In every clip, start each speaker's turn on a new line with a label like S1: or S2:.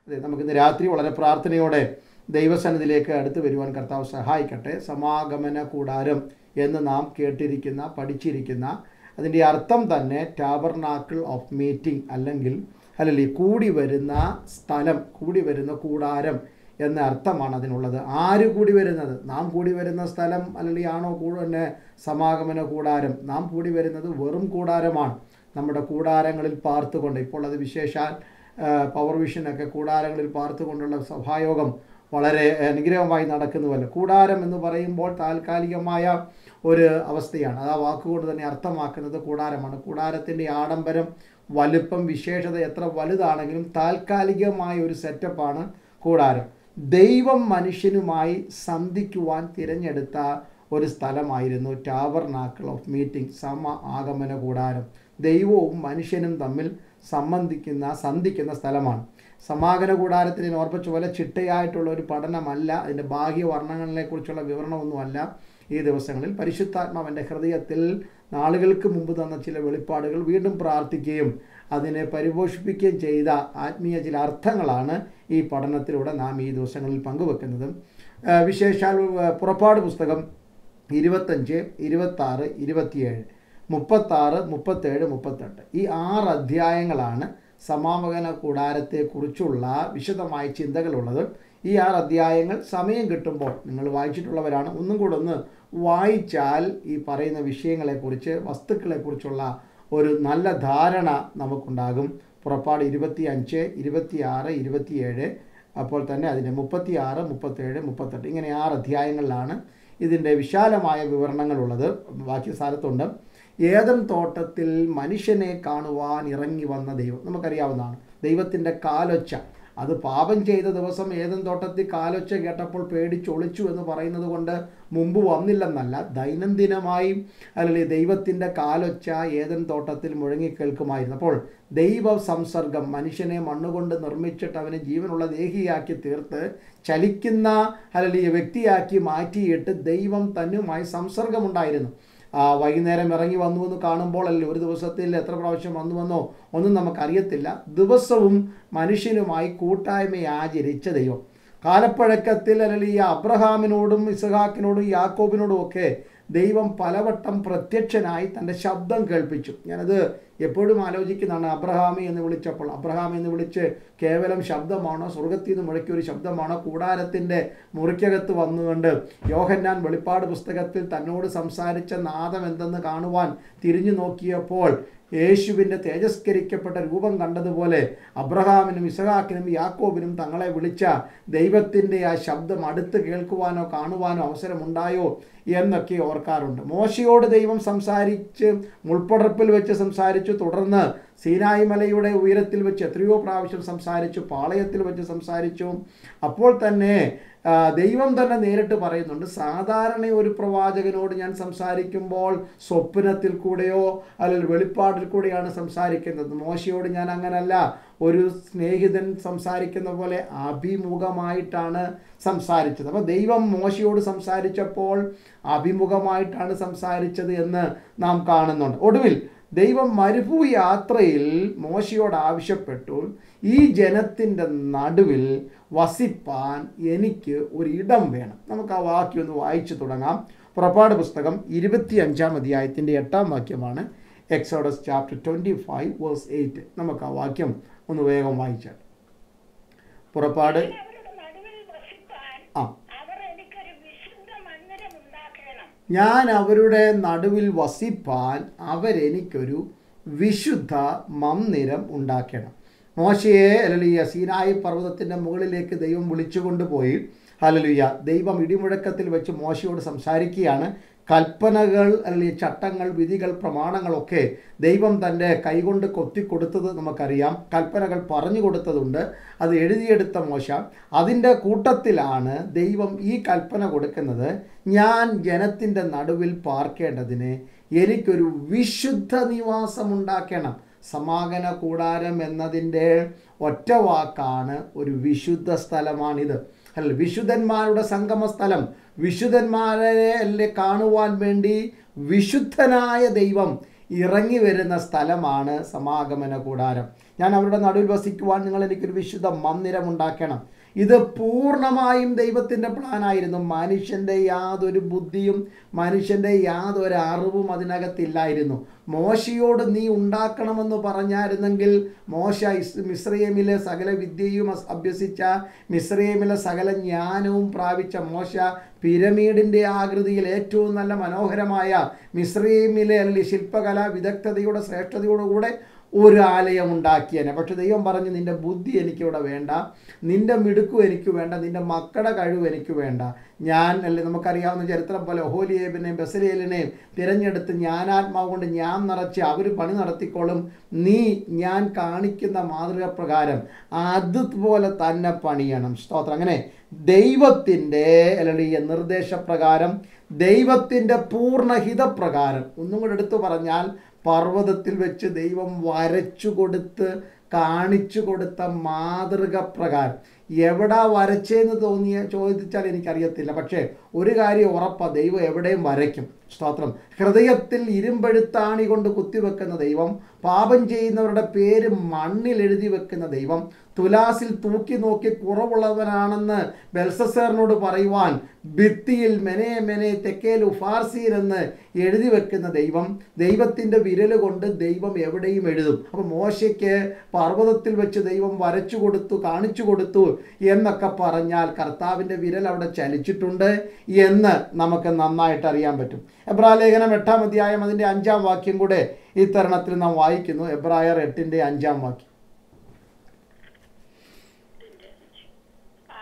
S1: അതെ നമുക്കിന്ന് രാത്രി വളരെ പ്രാർത്ഥനയോടെ ദൈവസന്നിധിയിലേക്ക് അടുത്ത് വരുവാൻ കർത്താവ് സഹായിക്കട്ടെ സമാഗമന കൂടാരം എന്ന് നാം കേട്ടിരിക്കുന്ന പഠിച്ചിരിക്കുന്ന അതിൻ്റെ അർത്ഥം തന്നെ ടാബർനാക്കിൾ ഓഫ് മീറ്റിംഗ് അല്ലെങ്കിൽ അല്ലെങ്കിൽ കൂടി വരുന്ന സ്ഥലം കൂടി വരുന്ന കൂടാരം എന്ന അർത്ഥമാണ് അതിനുള്ളത് ആര് കൂടി വരുന്നത് നാം കൂടി വരുന്ന സ്ഥലം അല്ലെങ്കിൽ ആണോ പിന്നെ സമാഗമന കൂടാരം നാം കൂടി വരുന്നത് വെറും കൂടാരമാണ് നമ്മുടെ കൂടാരങ്ങളിൽ പാർത്തുകൊണ്ട് ഇപ്പോൾ അത് വിശേഷാൽ പവർ വിഷനൊക്കെ കൂടാരങ്ങളിൽ പാർത്തുകൊണ്ടുള്ള സഭായോഗം വളരെ അനുഗ്രഹമായി നടക്കുന്നുവല്ലോ കൂടാരം എന്ന് പറയുമ്പോൾ താൽക്കാലികമായ ഒരു അവസ്ഥയാണ് അത് ആ വാക്കുകൊണ്ട് തന്നെ അർത്ഥമാക്കുന്നത് കൂടാരമാണ് കൂടാരത്തിൻ്റെ ആഡംബരം വലുപ്പം വിശേഷത എത്ര വലുതാണെങ്കിലും താൽക്കാലികമായ ഒരു സെറ്റപ്പാണ് കൂടാരം ദൈവം മനുഷ്യനുമായി സന്ധിക്കുവാൻ തിരഞ്ഞെടുത്ത ഒരു സ്ഥലമായിരുന്നു ടാബർ നാക്കിൾ ഓഫ് മീറ്റിംഗ് സമ ആഗമന കൂടാരം ദൈവവും മനുഷ്യനും തമ്മിൽ സംബന്ധിക്കുന്ന സന്ധിക്കുന്ന സ്ഥലമാണ് സമാഗമന കൂടാരത്തിന് ഞാൻ ഓർപ്പിച്ച പോലെ ചിട്ടയായിട്ടുള്ള ഒരു പഠനമല്ല അതിൻ്റെ ബാഹ്യ വർണ്ണങ്ങളെക്കുറിച്ചുള്ള വിവരണമൊന്നുമല്ല ഈ ദിവസങ്ങളിൽ പരിശുദ്ധാത്മാവൻ്റെ ഹൃദയത്തിൽ നാളുകൾക്ക് മുമ്പ് തന്ന ചില വെളിപ്പാടുകൾ വീണ്ടും പ്രാർത്ഥിക്കുകയും അതിനെ പരിപോഷിപ്പിക്കുകയും ചെയ്ത ആത്മീയ ചില അർത്ഥങ്ങളാണ് ഈ പഠനത്തിലൂടെ നാം ഈ ദിവസങ്ങളിൽ പങ്കുവെക്കുന്നത് വിശേഷാൽ പുറപ്പാട് പുസ്തകം ഇരുപത്തഞ്ച് ഇരുപത്താറ് ഇരുപത്തിയേഴ് മുപ്പത്താറ് മുപ്പത്തേഴ് മുപ്പത്തെട്ട് ഈ ആറ് അധ്യായങ്ങളാണ് സമാപകന കൂടാരത്തെക്കുറിച്ചുള്ള വിശദമായ ചിന്തകളുള്ളത് ഈ ആറ് അധ്യായങ്ങൾ സമയം കിട്ടുമ്പോൾ നിങ്ങൾ വായിച്ചിട്ടുള്ളവരാണ് ഒന്നും കൂടെ ഒന്ന് വായിച്ചാൽ ഈ പറയുന്ന വിഷയങ്ങളെക്കുറിച്ച് വസ്തുക്കളെക്കുറിച്ചുള്ള ഒരു നല്ല ധാരണ നമുക്കുണ്ടാകും പുറപ്പാട് ഇരുപത്തി അഞ്ച് ഇരുപത്തിയാറ് ഇരുപത്തിയേഴ് അപ്പോൾ തന്നെ അതിൻ്റെ മുപ്പത്തി ആറ് മുപ്പത്തേഴ് മുപ്പത്തെട്ട് ഇങ്ങനെ ആറ് അധ്യായങ്ങളിലാണ് ഇതിൻ്റെ വിശാലമായ വിവരണങ്ങളുള്ളത് ബാക്കി സ്ഥലത്തുണ്ട് ഏതൻ തോട്ടത്തിൽ മനുഷ്യനെ കാണുവാൻ ഇറങ്ങി വന്ന ദൈവം നമുക്കറിയാവുന്നതാണ് ദൈവത്തിൻ്റെ കാലൊച്ച അത് പാപം ചെയ്ത ദിവസം ഏതൻ തോട്ടത്തിൽ കാലൊച്ച കേട്ടപ്പോൾ പേടിച്ചൊളിച്ചു എന്ന് പറയുന്നത് കൊണ്ട് മുമ്പ് വന്നില്ലെന്നല്ല ദൈനംദിനമായി അല്ലെങ്കിൽ ദൈവത്തിൻ്റെ കാലൊച്ച ഏതൻ തോട്ടത്തിൽ മുഴങ്ങിക്കേൾക്കുമായിരുന്നു അപ്പോൾ ദൈവ സംസർഗം മനുഷ്യനെ മണ്ണുകൊണ്ട് നിർമ്മിച്ചിട്ട് അവനെ ജീവനുള്ള ദേഹിയാക്കി തീർത്ത് ചലിക്കുന്ന അല്ലെങ്കിൽ വ്യക്തിയാക്കി മാറ്റിയിട്ട് ദൈവം തന്നുമായി സംസർഗമുണ്ടായിരുന്നു വൈകുന്നേരം ഇറങ്ങി വന്നു എന്ന് കാണുമ്പോൾ അല്ലേ ഒരു ദിവസത്തിൽ എത്ര പ്രാവശ്യം വന്നുവെന്നോ ഒന്നും നമുക്കറിയത്തില്ല ദിവസവും മനുഷ്യനുമായി കൂട്ടായ്മ ആചരിച്ച ദൈവം കാലപ്പഴക്കത്തിൽ അല്ലെങ്കിൽ ഈ അബ്രഹാമിനോടും ഇസഹാക്കിനോടും യാക്കോബിനോടും ഒക്കെ ദൈവം പലവട്ടം പ്രത്യക്ഷനായി തൻ്റെ ശബ്ദം കേൾപ്പിച്ചു ഞാനത് എപ്പോഴും ആലോചിക്കുന്നതാണ് അബ്രഹാമി എന്ന് വിളിച്ചപ്പോൾ അബ്രഹാം എന്ന് വിളിച്ച് കേവലം ശബ്ദമാണോ സ്വർഗത്തിൽ നിന്ന് മുഴക്കിയ ഒരു ശബ്ദമാണോ കൂടാരത്തിൻ്റെ മുറിക്കകത്ത് വന്നുകൊണ്ട് യോഹന്നാൻ വെളിപ്പാട് പുസ്തകത്തിൽ തന്നോട് സംസാരിച്ച നാദം എന്തെന്ന് കാണുവാൻ തിരിഞ്ഞു നോക്കിയപ്പോൾ യേശുവിൻ്റെ തേജസ്കരിക്കപ്പെട്ട രൂപം കണ്ടതുപോലെ അബ്രഹാമിനും ഇസഹാക്കിനും യാക്കോബിനും തങ്ങളെ വിളിച്ച ദൈവത്തിൻ്റെ ആ ശബ്ദം അടുത്ത് കേൾക്കുവാനോ കാണുവാനോ അവസരമുണ്ടായോ എന്നൊക്കെ ഓർക്കാറുണ്ട് മോശയോട് ദൈവം സംസാരിച്ച് മുൾപ്പടർപ്പിൽ വെച്ച് സംസാരിച്ചു തുടർന്ന് സീനായി മലയുടെ ഉയരത്തിൽ വെച്ച് എത്രയോ പ്രാവശ്യം സംസാരിച്ചു പാളയത്തിൽ വെച്ച് സംസാരിച്ചു അപ്പോൾ തന്നെ ദൈവം തന്നെ നേരിട്ട് പറയുന്നുണ്ട് സാധാരണ ഒരു പ്രവാചകനോട് ഞാൻ സംസാരിക്കുമ്പോൾ സ്വപ്നത്തിൽ കൂടെയോ അല്ലെങ്കിൽ വെളിപ്പാടിൽ കൂടെയാണ് സംസാരിക്കുന്നത് മോശയോട് ഞാൻ അങ്ങനല്ല ഒരു സ്നേഹിതൻ സംസാരിക്കുന്ന പോലെ അഭിമുഖമായിട്ടാണ് സംസാരിച്ചത് അപ്പോൾ ദൈവം മോശയോട് സംസാരിച്ചപ്പോൾ അഭിമുഖമായിട്ടാണ് സംസാരിച്ചത് എന്ന് നാം കാണുന്നുണ്ട് ഒടുവിൽ ദൈവം മരുഭൂ യാത്രയിൽ മോശയോട് ആവശ്യപ്പെട്ടു ഈ ജനത്തിൻ്റെ നടുവിൽ വസിപ്പാൻ എനിക്ക് ഒരു ഇടം വേണം നമുക്ക് ആ വാക്യം ഒന്ന് വായിച്ചു തുടങ്ങാം പുറപ്പാട് പുസ്തകം ഇരുപത്തി അഞ്ചാം അധ്യായത്തിൻ്റെ എട്ടാം വാക്യമാണ് Exodus chapter twenty five verse eight നമുക്ക് ആ വാക്യം ഒന്ന് വേഗം വായിച്ചാൽ പുറപ്പാട് ആ ഞാൻ അവരുടെ നടുവിൽ വസിപ്പാൻ അവരെനിക്കൊരു വിശുദ്ധ മന്ദിരം ഉണ്ടാക്കണം മോശയെ അല്ലലിയ സീനായി പർവ്വതത്തിൻ്റെ മുകളിലേക്ക് ദൈവം വിളിച്ചുകൊണ്ടുപോയി ഹലലുയ ദൈവം ഇടിമുഴക്കത്തിൽ വെച്ച് മോശയോട് സംസാരിക്കുകയാണ് കൽപ്പനകൾ അല്ലെങ്കിൽ ചട്ടങ്ങൾ വിധികൾ പ്രമാണങ്ങളൊക്കെ ദൈവം തൻ്റെ കൈകൊണ്ട് കൊത്തിക്കൊടുത്തത് നമുക്കറിയാം കൽപ്പനകൾ പറഞ്ഞു കൊടുത്തതുണ്ട് അത് എഴുതിയെടുത്ത മോശ അതിൻ്റെ കൂട്ടത്തിലാണ് ദൈവം ഈ കൽപ്പന കൊടുക്കുന്നത് ഞാൻ ജനത്തിൻ്റെ നടുവിൽ പാർക്കേണ്ടതിന് എനിക്കൊരു വിശുദ്ധ നിവാസം ഉണ്ടാക്കണം സമാഗമന കൂടാരം എന്നതിൻ്റെ ഒറ്റ വാക്കാണ് ഒരു വിശുദ്ധ സ്ഥലമാണിത് അല്ല വിശുദ്ധന്മാരുടെ സംഗമ സ്ഥലം വിശുദ്ധന്മാരെ അല്ലെ കാണുവാൻ വേണ്ടി വിശുദ്ധനായ ദൈവം ഇറങ്ങി വരുന്ന സ്ഥലമാണ് സമാഗമന കൂടാരം ഞാൻ അവരുടെ നടുവിൽ വസിക്കുവാൻ നിങ്ങൾ എനിക്കൊരു വിശുദ്ധ മന്ദിരം ഉണ്ടാക്കണം ഇത് പൂർണ്ണമായും ദൈവത്തിൻ്റെ പ്ലാനായിരുന്നു മനുഷ്യൻ്റെ യാതൊരു ബുദ്ധിയും മനുഷ്യൻ്റെ യാതൊരു അറിവും അതിനകത്തില്ലായിരുന്നു മോശയോട് നീ ഉണ്ടാക്കണമെന്ന് പറഞ്ഞായിരുന്നെങ്കിൽ മോശ ഇസ് മിശ്രയേമിലെ സകല വിദ്യയും അസ് അഭ്യസിച്ച മിശ്രയേമിലെ സകല ജ്ഞാനവും പ്രാപിച്ച മോശ പിരമീഡിൻ്റെ ആകൃതിയിൽ ഏറ്റവും നല്ല മനോഹരമായ മിശ്രയേമിലെ അല്ലെങ്കിൽ ശില്പകല വിദഗ്ധതയുടെ ശ്രേഷ്ഠതയോടുകൂടെ ഒരു ആലയം ഉണ്ടാക്കിയേനെ പക്ഷെ ദൈവം പറഞ്ഞു നിന്റെ ബുദ്ധി എനിക്കിവിടെ വേണ്ട നിന്റെ മിടുക്കും എനിക്ക് വേണ്ട നിന്റെ മക്കളുടെ കഴിവ് എനിക്ക് വേണ്ട ഞാൻ അല്ലെ നമുക്കറിയാവുന്ന ചരിത്രം പോലെ ഒഹോലിയേബിനെയും ബസലേലിനെയും തിരഞ്ഞെടുത്ത് ഞാനാത്മാവ് കൊണ്ട് ഞാൻ നിറച്ച് അവർ പണി നടത്തിക്കോളും നീ ഞാൻ കാണിക്കുന്ന മാതൃക പ്രകാരം അതുപോലെ തന്നെ പണിയണം സ്തോത്രം അങ്ങനെ ദൈവത്തിൻ്റെ അല്ലെങ്കിൽ നിർദ്ദേശപ്രകാരം ദൈവത്തിൻ്റെ പൂർണ്ണഹിതപ്രകാരം ഒന്നും കൂടെ എടുത്തു പറഞ്ഞാൽ പർവ്വതത്തിൽ വെച്ച് ദൈവം വരച്ചു കൊടുത്ത് കാണിച്ചു കൊടുത്ത മാതൃക പ്രകാരം എവിടാ വരച്ചേന്ന് തോന്നിയ ചോദിച്ചാൽ എനിക്കറിയത്തില്ല പക്ഷേ ഒരു കാര്യം ഉറപ്പാ ദൈവം എവിടെയും വരയ്ക്കും സ്തോത്രം ഹൃദയത്തിൽ ഇരുമ്പെഴുത്താണി കൊണ്ട് കുത്തിവെക്കുന്ന ദൈവം പാപം ചെയ്യുന്നവരുടെ പേര് മണ്ണിൽ എഴുതി വെക്കുന്ന ദൈവം തുലാസിൽ തൂക്കി നോക്കി കുറവുള്ളവനാണെന്ന് ബെൽസസേറിനോട് പറയുവാൻ ഭിത്തിയിൽ മെനെ മെനെ തെക്കേൽ ഉഫാർസീൻ എന്ന് എഴുതി വെക്കുന്ന ദൈവം ദൈവത്തിൻ്റെ വിരൽ കൊണ്ട് ദൈവം എവിടെയും എഴുതും അപ്പോൾ മോശയ്ക്ക് പർവ്വതത്തിൽ വെച്ച് ദൈവം വരച്ചു കൊടുത്തു കാണിച്ചു കൊടുത്തു എന്നൊക്കെ പറഞ്ഞാൽ കർത്താവിൻ്റെ വിരൽ അവിടെ ചലിച്ചിട്ടുണ്ട് എന്ന് നമുക്ക് നന്നായിട്ട് അറിയാൻ പറ്റും എബ്രാലേഖനം എട്ടാം അധ്യായം അതിൻ്റെ അഞ്ചാം വാക്യം കൂടെ ഈ തരുണത്തിൽ നാം വായിക്കുന്നു എബ്രായർ എട്ടിൻ്റെ അഞ്ചാം വാക്യം
S2: ആ,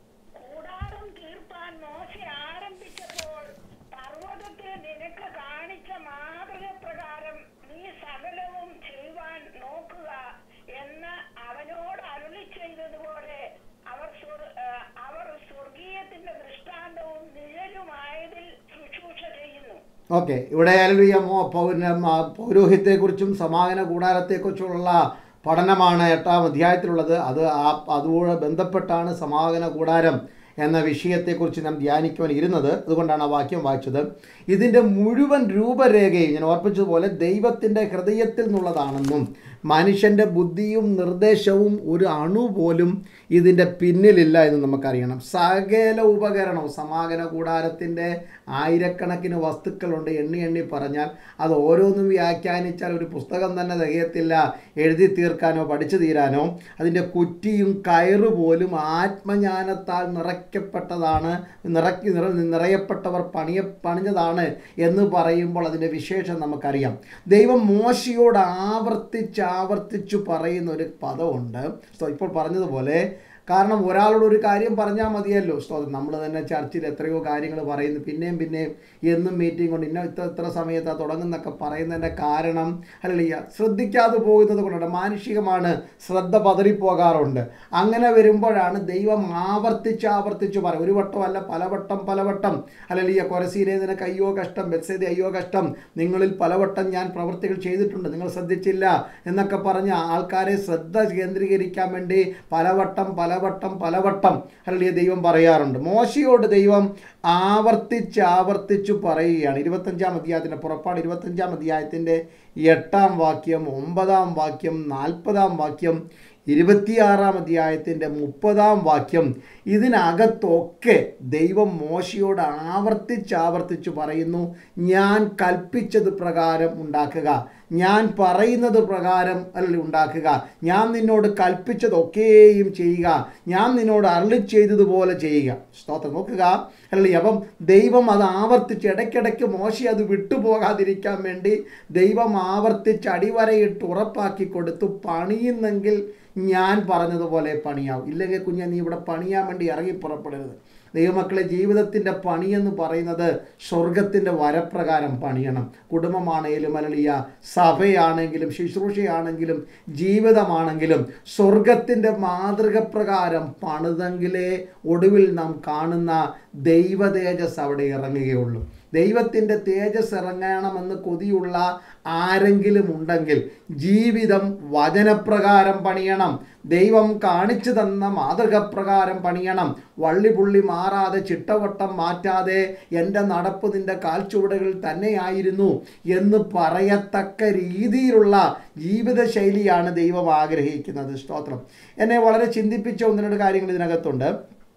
S2: കൂടാരം തീർപ്പാൻ മോശ ആരംഭിച്ചപ്പോൾ പർവ്വതത്തിൽ നിനക്ക് കാണിച്ച മാതൃക പ്രകാരം നീ സകലവും ചെയ്യുവാൻ നോക്കുക എന്ന് അവനോട് അരുളി ചെയ്തതുപോലെ അവർ സ്വർ- ആ, അവർ സ്വർഗീയത്തിന്റെ ദൃഷ്ടാന്തവും നിഴലുമായതിൽ ശുശ്രൂഷ ചെയ്യുന്നു
S1: ഓക്കെ ഇവിടെ അലലുയ മോ പൗര പൗരോഹിത്യത്തെക്കുറിച്ചും സമാഗമന കൂടാരത്തെക്കുറിച്ചുള്ള പഠനമാണ് എട്ടാം അധ്യായത്തിലുള്ളത് അത് ആ അതുപോലെ ബന്ധപ്പെട്ടാണ് സമാഗമന കൂടാരം എന്ന വിഷയത്തെക്കുറിച്ച് നാം ധ്യാനിക്കുവാൻ ഇരുന്നത് അതുകൊണ്ടാണ് ആ വാക്യം വായിച്ചത് ഇതിൻ്റെ മുഴുവൻ രൂപരേഖയും ഞാൻ ഓർപ്പിച്ചതുപോലെ ദൈവത്തിൻ്റെ ഹൃദയത്തിൽ നിന്നുള്ളതാണെന്നും മനുഷ്യൻ്റെ ബുദ്ധിയും നിർദ്ദേശവും ഒരു അണു പോലും ഇതിൻ്റെ പിന്നിലില്ല എന്ന് നമുക്കറിയണം സകല ഉപകരണവും സമാഗമന കൂടാരത്തിൻ്റെ ആയിരക്കണക്കിന് വസ്തുക്കളുണ്ട് എണ്ണി എണ്ണി പറഞ്ഞാൽ അത് ഓരോന്നും വ്യാഖ്യാനിച്ചാൽ ഒരു പുസ്തകം തന്നെ തികയത്തില്ല എഴുതി തീർക്കാനോ പഠിച്ചു തീരാനോ അതിൻ്റെ കുറ്റിയും കയറ് പോലും ആത്മജ്ഞാനത്താൽ നിറയ്ക്കപ്പെട്ടതാണ് നിറക്കി നിറ നിറയപ്പെട്ടവർ പണിയ പണിഞ്ഞതാണ് എന്ന് പറയുമ്പോൾ അതിൻ്റെ വിശേഷം നമുക്കറിയാം ദൈവം മോശയോട് ആവർത്തിച്ച് ആവർത്തിച്ചു പറയുന്ന ഒരു പദമുണ്ട് സോ ഇപ്പോൾ പറഞ്ഞതുപോലെ കാരണം ഒരാളോട് ഒരു കാര്യം പറഞ്ഞാൽ മതിയല്ലോ സ്തോത്രം നമ്മൾ തന്നെ ചർച്ചിൽ എത്രയോ കാര്യങ്ങൾ പറയുന്നു പിന്നെയും പിന്നെയും എന്നും മീറ്റിംഗ് കൊണ്ട് ഇന്ന ഇത്ര ഇത്ര സമയത്താണ് തുടങ്ങുന്നൊക്കെ പറയുന്നതിൻ്റെ കാരണം അല്ലല്ല ശ്രദ്ധിക്കാതെ പോകുന്നത് കൊണ്ടാണ് മാനുഷികമാണ് ശ്രദ്ധ പതറിപ്പോകാറുണ്ട് അങ്ങനെ വരുമ്പോഴാണ് ദൈവം ആവർത്തിച്ച് ആവർത്തിച്ച് പറയും ഒരു വട്ടമല്ല പലവട്ടം പലവട്ടം അല്ലല്ല കൊരസീനെ നിനക്ക് അയ്യോ കഷ്ടം ബെത്സേദി അയ്യോ കഷ്ടം നിങ്ങളിൽ പലവട്ടം ഞാൻ പ്രവൃത്തികൾ ചെയ്തിട്ടുണ്ട് നിങ്ങൾ ശ്രദ്ധിച്ചില്ല എന്നൊക്കെ പറഞ്ഞ് ആൾക്കാരെ ശ്രദ്ധ കേന്ദ്രീകരിക്കാൻ വേണ്ടി പലവട്ടം പലവട്ടം പലവട്ടം അല്ലല്ലേ ദൈവം പറയാറുണ്ട് മോശയോട് ദൈവം ആവർത്തിച്ച് ആവർത്തിച്ചു പറയുകയാണ് ഇരുപത്തഞ്ചാം അധ്യായത്തിൻ്റെ പുറപ്പാട് ഇരുപത്തഞ്ചാം അധ്യായത്തിൻ്റെ എട്ടാം വാക്യം ഒമ്പതാം വാക്യം നാൽപ്പതാം വാക്യം ഇരുപത്തിയാറാം അധ്യായത്തിൻ്റെ മുപ്പതാം വാക്യം ഇതിനകത്തൊക്കെ ദൈവം മോശയോട് ആവർത്തിച്ച് ആവർത്തിച്ച് പറയുന്നു ഞാൻ കൽപ്പിച്ചത് പ്രകാരം ഉണ്ടാക്കുക ഞാൻ പറയുന്നത് പ്രകാരം അല്ല ഉണ്ടാക്കുക ഞാൻ നിന്നോട് കൽപ്പിച്ചതൊക്കെയും ചെയ്യുക ഞാൻ നിന്നോട് അരളി ചെയ്തതുപോലെ ചെയ്യുക സ്തോത്രം നോക്കുക അല്ലേ അപ്പം ദൈവം അത് ആവർത്തിച്ച് ഇടയ്ക്കിടയ്ക്ക് മോശ അത് വിട്ടുപോകാതിരിക്കാൻ വേണ്ടി ദൈവം ആവർത്തിച്ച് അടിവരയിട്ട് ഉറപ്പാക്കി കൊടുത്തു പണിയുന്നെങ്കിൽ ഞാൻ പറഞ്ഞതുപോലെ പണിയാവും ഇല്ലെങ്കിൽ കുഞ്ഞെ നീ ഇവിടെ പണിയാൻ വേണ്ടി ഇറങ്ങി പുറപ്പെടരുത് ദൈവമക്കളെ ജീവിതത്തിൻ്റെ പണിയെന്ന് പറയുന്നത് സ്വർഗത്തിൻ്റെ വരപ്രകാരം പണിയണം കുടുംബമാണെങ്കിലും അലളിയ സഭയാണെങ്കിലും ശുശ്രൂഷയാണെങ്കിലും ജീവിതമാണെങ്കിലും സ്വർഗത്തിൻ്റെ മാതൃക പ്രകാരം പണിതെങ്കിലേ ഒടുവിൽ നാം കാണുന്ന ദൈവതേജസ് അവിടെ ഇറങ്ങുകയുള്ളൂ ദൈവത്തിൻ്റെ തേജസ് ഇറങ്ങണമെന്ന് കൊതിയുള്ള ആരെങ്കിലും ഉണ്ടെങ്കിൽ ജീവിതം വചനപ്രകാരം പണിയണം ദൈവം കാണിച്ചു തന്ന മാതൃകപ്രകാരം പണിയണം വള്ളിപുള്ളി മാറാതെ ചിട്ടവട്ടം മാറ്റാതെ എൻ്റെ നടപ്പ് നിൻ്റെ കാൽച്ചുവടുകൾ തന്നെയായിരുന്നു എന്ന് പറയത്തക്ക രീതിയിലുള്ള ജീവിതശൈലിയാണ് ദൈവം ആഗ്രഹിക്കുന്നത് സ്തോത്രം എന്നെ വളരെ ചിന്തിപ്പിച്ച ഒന്ന് രണ്ട് കാര്യങ്ങൾ ഇതിനകത്തുണ്ട്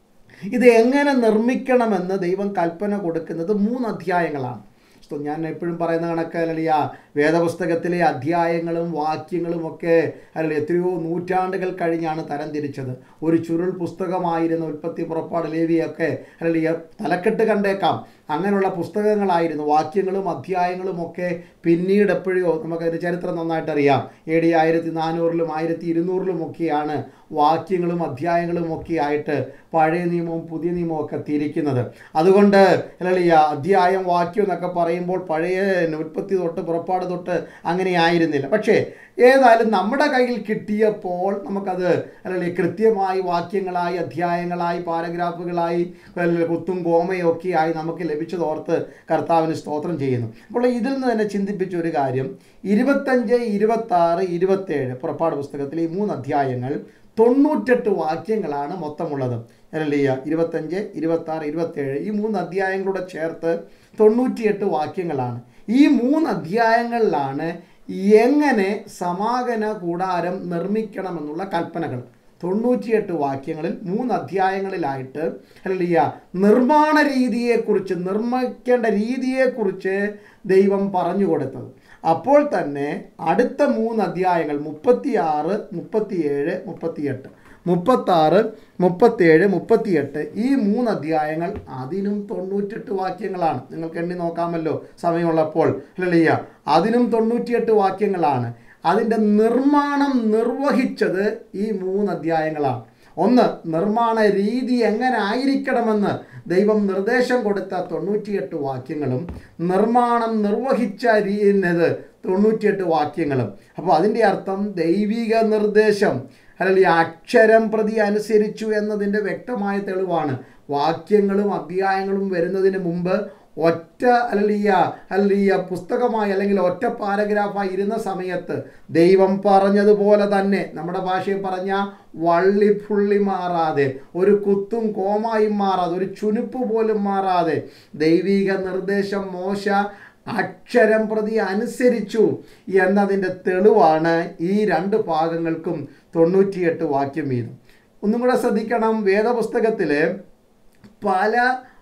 S1: ഇത് എങ്ങനെ നിർമ്മിക്കണമെന്ന് ദൈവം കൽപ്പന കൊടുക്കുന്നത് മൂന്ന് അധ്യായങ്ങളാണ് സ്തോ- ഞാൻ എപ്പോഴും പറയുന്ന കണക്ക് അല്ലിയ വേദപുസ്തകത്തിലെ അധ്യായങ്ങളും വാക്യങ്ങളും ഒക്കെ അല്ലെ എത്രയോ നൂറ്റാണ്ടുകൾ കഴിഞ്ഞാണ് തരംതിരിച്ചത് ഒരു ചുരുൾ പുസ്തകമായിരുന്ന ഉൽപ്പത്തി പുറപ്പാട് ലേവിയൊക്കെ അല്ലെ തലക്കെട്ട് കണ്ടേക്കാം അങ്ങനെയുള്ള പുസ്തകങ്ങളായിരുന്നു വാക്യങ്ങളും അധ്യായങ്ങളും ഒക്കെ പിന്നീട് എപ്പോഴോ നമുക്കതിൻ്റെ ചരിത്രം നന്നായിട്ട് അറിയാം എ ഡി ആയിരത്തി നാനൂറിലും ആയിരത്തി ഇരുന്നൂറിലും ഒക്കെയാണ് വാക്യങ്ങളും അധ്യായങ്ങളും ഒക്കെ ആയിട്ട് പഴയ നിയമവും പുതിയ നിയമവും ഒക്കെ തിരിക്കുന്നത് അതുകൊണ്ട് അല്ലെ അധ്യായം വാക്യം എന്നൊക്കെ പറയുമ്പോൾ പഴയ ഉൽപ്പത്തി തൊട്ട് പുറപ്പാട് തൊട്ട് അങ്ങനെ ആയിരുന്നില്ല പക്ഷേ ഏതായാലും നമ്മുടെ കയ്യിൽ കിട്ടിയപ്പോൾ നമുക്കത് അല്ലെ കൃത്യമായി വാക്യങ്ങളായി അധ്യായങ്ങളായി പാരഗ്രാഫുകളായി അല്ലെ കുത്തും കോമയും ഒക്കെ ആയി നമുക്ക് ലഭിച്ചതോർത്ത് കർത്താവിന് സ്തോത്രം ചെയ്യുന്നു അപ്പോൾ ഇതിൽ നിന്ന് തന്നെ ചിന്തിപ്പിച്ച ഒരു കാര്യം ഇരുപത്തഞ്ച് ഇരുപത്താറ് ഇരുപത്തേഴ് പുറപ്പാട് പുസ്തകത്തിൽ ഈ മൂന്ന് അധ്യായങ്ങൾ തൊണ്ണൂറ്റെട്ട് വാക്യങ്ങളാണ് മൊത്തമുള്ളത് അല്ലയ്യ ഇരുപത്തഞ്ച് ഇരുപത്താറ് ഇരുപത്തേഴ് ഈ മൂന്ന് അധ്യായങ്ങളൂടെ ചേർത്ത് തൊണ്ണൂറ്റിയെട്ട് വാക്യങ്ങളാണ് ഈ മൂന്ന് അധ്യായങ്ങളിലാണ് എങ്ങനെ സമാഗമന കൂടാരം നിർമ്മിക്കണമെന്നുള്ള കൽപ്പനകൾ തൊണ്ണൂറ്റിയെട്ട് വാക്യങ്ങളിൽ മൂന്ന് അധ്യായങ്ങളിലായിട്ട് അല്ലയ്യ നിർമ്മാണ രീതിയെക്കുറിച്ച് നിർമ്മിക്കേണ്ട രീതിയെക്കുറിച്ച് ദൈവം പറഞ്ഞു കൊടുത്തത് അപ്പോൾ തന്നെ അടുത്ത മൂന്ന് അധ്യായങ്ങൾ മുപ്പത്തിയാറ് മുപ്പത്തിയേഴ് മുപ്പത്തിയെട്ട് മുപ്പത്താറ് മുപ്പത്തേഴ് മുപ്പത്തിയെട്ട് ഈ മൂന്ന് അധ്യായങ്ങൾ അതിനും തൊണ്ണൂറ്റെട്ട് വാക്യങ്ങളാണ് നിങ്ങൾക്ക് എണ്ണി നോക്കാമല്ലോ സമയമുള്ളപ്പോൾ അല്ലയ്യ അതിനും തൊണ്ണൂറ്റിയെട്ട് വാക്യങ്ങളാണ് അതിൻ്റെ നിർമ്മാണം നിർവഹിച്ചത് ഈ മൂന്ന് അധ്യായങ്ങളാണ് ഒന്ന് നിർമ്മാണ രീതി എങ്ങനെ ആയിരിക്കണമെന്ന് ദൈവം നിർദ്ദേശം കൊടുത്ത തൊണ്ണൂറ്റിയെട്ട് വാക്യങ്ങളും നിർമ്മാണം നിർവഹിച്ച രീതി തൊണ്ണൂറ്റിയെട്ട് വാക്യങ്ങളും അപ്പോൾ അതിൻ്റെ അർത്ഥം ദൈവിക നിർദ്ദേശം അല്ലെങ്കിൽ അക്ഷരം പ്രതി അനുസരിച്ചു എന്നതിൻ്റെ വ്യക്തമായ തെളിവാണ് വാക്യങ്ങളും അധ്യായങ്ങളും വരുന്നതിന് മുമ്പ് ഒറ്റ അല്ലെങ്കിൽ അല്ലെങ്കിൽ പുസ്തകമായി അല്ലെങ്കിൽ ഒറ്റ പാരഗ്രാഫായി ഇരുന്ന സമയത്ത് ദൈവം പറഞ്ഞതുപോലെ തന്നെ നമ്മുടെ ഭാഷയിൽ പറഞ്ഞ വള്ളി പുള്ളി മാറാതെ ഒരു കുത്തും കോമായും മാറാതെ ഒരു ചുനുപ്പ് പോലും മാറാതെ ദൈവിക നിർദ്ദേശം മോശ അക്ഷരം പ്രതി അനുസരിച്ചു എന്നതിൻ്റെ തെളിവാണ് ഈ രണ്ട് ഭാഗങ്ങൾക്കും തൊണ്ണൂറ്റിയെട്ട് വാക്യം വീതം ഒന്നും കൂടെ ശ്രദ്ധിക്കണം വേദപുസ്തകത്തിൽ പല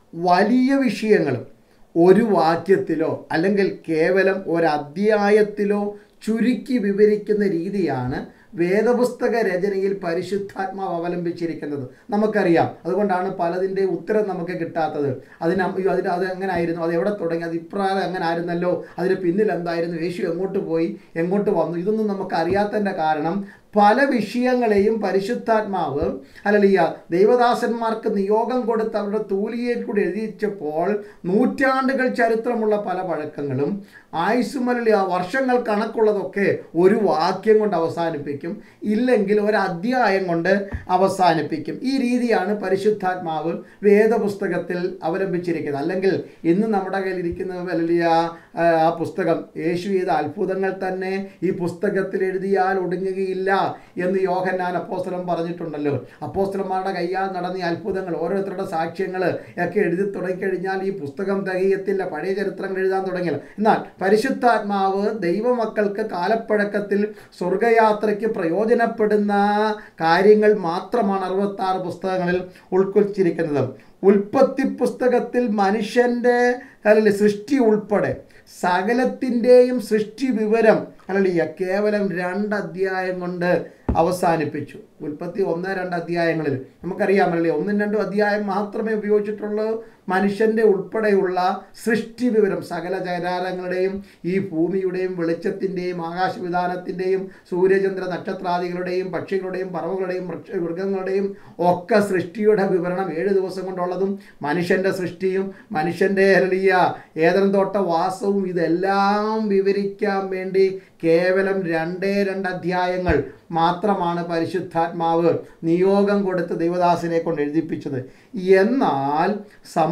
S1: വലിയ വിഷയങ്ങളും ഒരു വാക്യത്തിലോ അല്ലെങ്കിൽ കേവലം ഒരധ്യായത്തിലോ ചുരുക്കി വിവരിക്കുന്ന രീതിയാണ് വേദപുസ്തക രചനയിൽ പരിശുദ്ധാത്മാവ് അവലംബിച്ചിരിക്കുന്നത് നമുക്കറിയാം അതുകൊണ്ടാണ് പലതിൻ്റെ ഉത്തരം നമുക്ക് കിട്ടാത്തത് അതിന് അയ്യോ അതിന് അത് എങ്ങനെ ആയിരുന്നു അത് എവിടെ തുടങ്ങി അത് ഇപ്രകാരം എങ്ങനെ ആയിരുന്നല്ലോ അതിന് പിന്നിൽ എന്തായിരുന്നു യേശു എങ്ങോട്ട് പോയി എങ്ങോട്ട് വന്നു ഇതൊന്നും നമുക്ക് അറിയാത്തതിൻ്റെ കാരണം പല വിഷയങ്ങളെയും പരിശുദ്ധാത്മാവ് അല്ലല്ല ദൈവദാസന്മാർക്ക് നിയോഗം കൊടുത്ത് അവരുടെ തൂലിയെ കൂടി എഴുതിച്ചപ്പോൾ നൂറ്റാണ്ടുകൾ ചരിത്രമുള്ള പല പഴക്കങ്ങളും ആയുസ്സുമല്ല വർഷങ്ങൾ കണക്കുള്ളതൊക്കെ ഒരു വാക്യം കൊണ്ട് അവസാനിപ്പിക്കും ഇല്ലെങ്കിൽ ഒരു അധ്യായം കൊണ്ട് അവസാനിപ്പിക്കും ഈ രീതിയാണ് പരിശുദ്ധാത്മാവ് വേദപുസ്തകത്തിൽ അവലംബിച്ചിരിക്കുന്നത് അല്ലെങ്കിൽ ഇന്ന് നമ്മുടെ കയ്യിലിരിക്കുന്ന വലിയ ആ, ആ പുസ്തകം യേശു ചെയ്ത അത്ഭുതങ്ങൾ തന്നെ ഈ പുസ്തകത്തിൽ എഴുതിയാൽ ഒടുങ്ങുകയില്ല എന്ന് യോഹന്നാൻ അപ്പോസ്തലം പറഞ്ഞിട്ടുണ്ടല്ലോ അപ്പോസ്തലന്മാരുടെ കയ്യാൽ നടന്ന ഈ അത്ഭുതങ്ങൾ ഓരോരുത്തരുടെ സാക്ഷ്യങ്ങൾ ഒക്കെ എഴുതി തുടങ്ങിക്കഴിഞ്ഞാൽ ഈ പുസ്തകം തികയത്തില്ല പഴയ ചരിത്രങ്ങൾ എഴുതാൻ തുടങ്ങില്ല എന്നാൽ പരിശുദ്ധാത്മാവ് ദൈവമക്കൾക്ക് കാലപ്പഴക്കത്തിൽ സ്വർഗയാത്രയ്ക്ക് പ്രയോജനപ്പെടുന്ന കാര്യങ്ങൾ മാത്രമാണ് അറുപത്താറ് പുസ്തകങ്ങളിൽ ഉൾക്കൊള്ളിച്ചിരിക്കുന്നത് ഉൽപ്പത്തി പുസ്തകത്തിൽ മനുഷ്യൻ്റെ അല്ലെങ്കിൽ സൃഷ്ടി ഉൾപ്പെടെ സകലത്തിൻ്റെയും സൃഷ്ടി വിവരം അല്ലല്ല കേവലം രണ്ട് അധ്യായം കൊണ്ട് അവസാനിപ്പിച്ചു ഉൽപ്പത്തി ഒന്ന് രണ്ട് അധ്യായങ്ങളിൽ നമുക്കറിയാമല്ലേ ഒന്നും രണ്ടും അധ്യായം മാത്രമേ ഉപയോഗിച്ചിട്ടുള്ളൂ മനുഷ്യൻ്റെ ഉൾപ്പെടെയുള്ള സൃഷ്ടി വിവരം സകല ചരാരങ്ങളുടെയും ഈ ഭൂമിയുടെയും വെളിച്ചത്തിൻ്റെയും ആകാശവിധാനത്തിൻ്റെയും സൂര്യചന്ദ്ര നക്ഷത്രാദികളുടെയും പക്ഷികളുടെയും പറവുകളുടെയും വൃക്ഷ മൃഗങ്ങളുടെയും ഒക്കെ സൃഷ്ടിയുടെ വിവരണം ഏഴ് ദിവസം കൊണ്ടുള്ളതും മനുഷ്യൻ്റെ സൃഷ്ടിയും മനുഷ്യൻ്റെ വലിയ ഏതൻ തോട്ട വാസവും ഇതെല്ലാം വിവരിക്കാൻ വേണ്ടി കേവലം രണ്ടേ രണ്ട് അധ്യായങ്ങൾ മാത്രമാണ് പരിശുദ്ധാത്മാവ് നിയോഗം കൊടുത്ത് ദൈവദാസനെ കൊണ്ട് എഴുതിപ്പിച്ചത് എന്നാൽ സമാ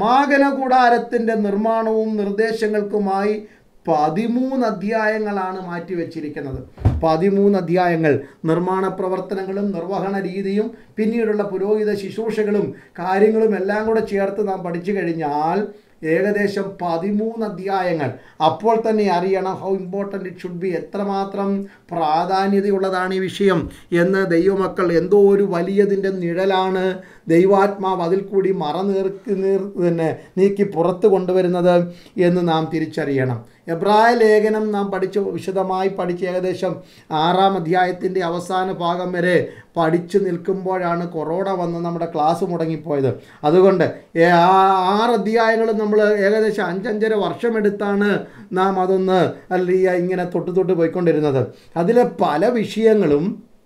S1: സമാഗമന കൂടാരത്തിൻ്റെ നിർമ്മാണവും നിർദ്ദേശങ്ങൾക്കുമായി പതിമൂന്ന് അധ്യായങ്ങളാണ് മാറ്റിവെച്ചിരിക്കുന്നത് പതിമൂന്ന് അധ്യായങ്ങൾ നിർമ്മാണ പ്രവർത്തനങ്ങളും നിർവഹണ രീതിയും പിന്നീടുള്ള പുരോഹിത ശുശ്രൂഷകളും കാര്യങ്ങളും എല്ലാം കൂടെ ചേർത്ത് നാം പഠിച്ചു കഴിഞ്ഞാൽ ഏകദേശം പതിമൂന്ന് അധ്യായങ്ങൾ അപ്പോൾ തന്നെ അറിയണം how important it should be എത്രമാത്രം പ്രാധാന്യതയുള്ളതാണ് ഈ വിഷയം എന്ന് ദൈവമക്കൾ എന്തോ ഒരു വലിയതിൻ്റെ നിഴലാണ് ദൈവാത്മാവ് അതിൽ കൂടി മറ നീർക്ക് നീർ പിന്നെ നീക്കി പുറത്ത് കൊണ്ടുവരുന്നത് എന്ന് നാം തിരിച്ചറിയണം എബ്രായ ലേഖനം നാം പഠിച്ച് വിശദമായി പഠിച്ച് ഏകദേശം ആറാം അധ്യായത്തിൻ്റെ അവസാന ഭാഗം വരെ പഠിച്ചു നിൽക്കുമ്പോഴാണ് കൊറോണ വന്ന് നമ്മുടെ ക്ലാസ് മുടങ്ങിപ്പോയത് അതുകൊണ്ട് ഏ- ആ ആറ് അധ്യായങ്ങളും നമ്മൾ ഏകദേശം അഞ്ചഞ്ചര വർഷമെടുത്താണ് നാം അതൊന്ന് അല്ലെങ്കിൽ ഇങ്ങനെ തൊട്ട് തൊട്ട് പോയിക്കൊണ്ടിരുന്നത് അതിലെ പല വിഷയങ്ങളും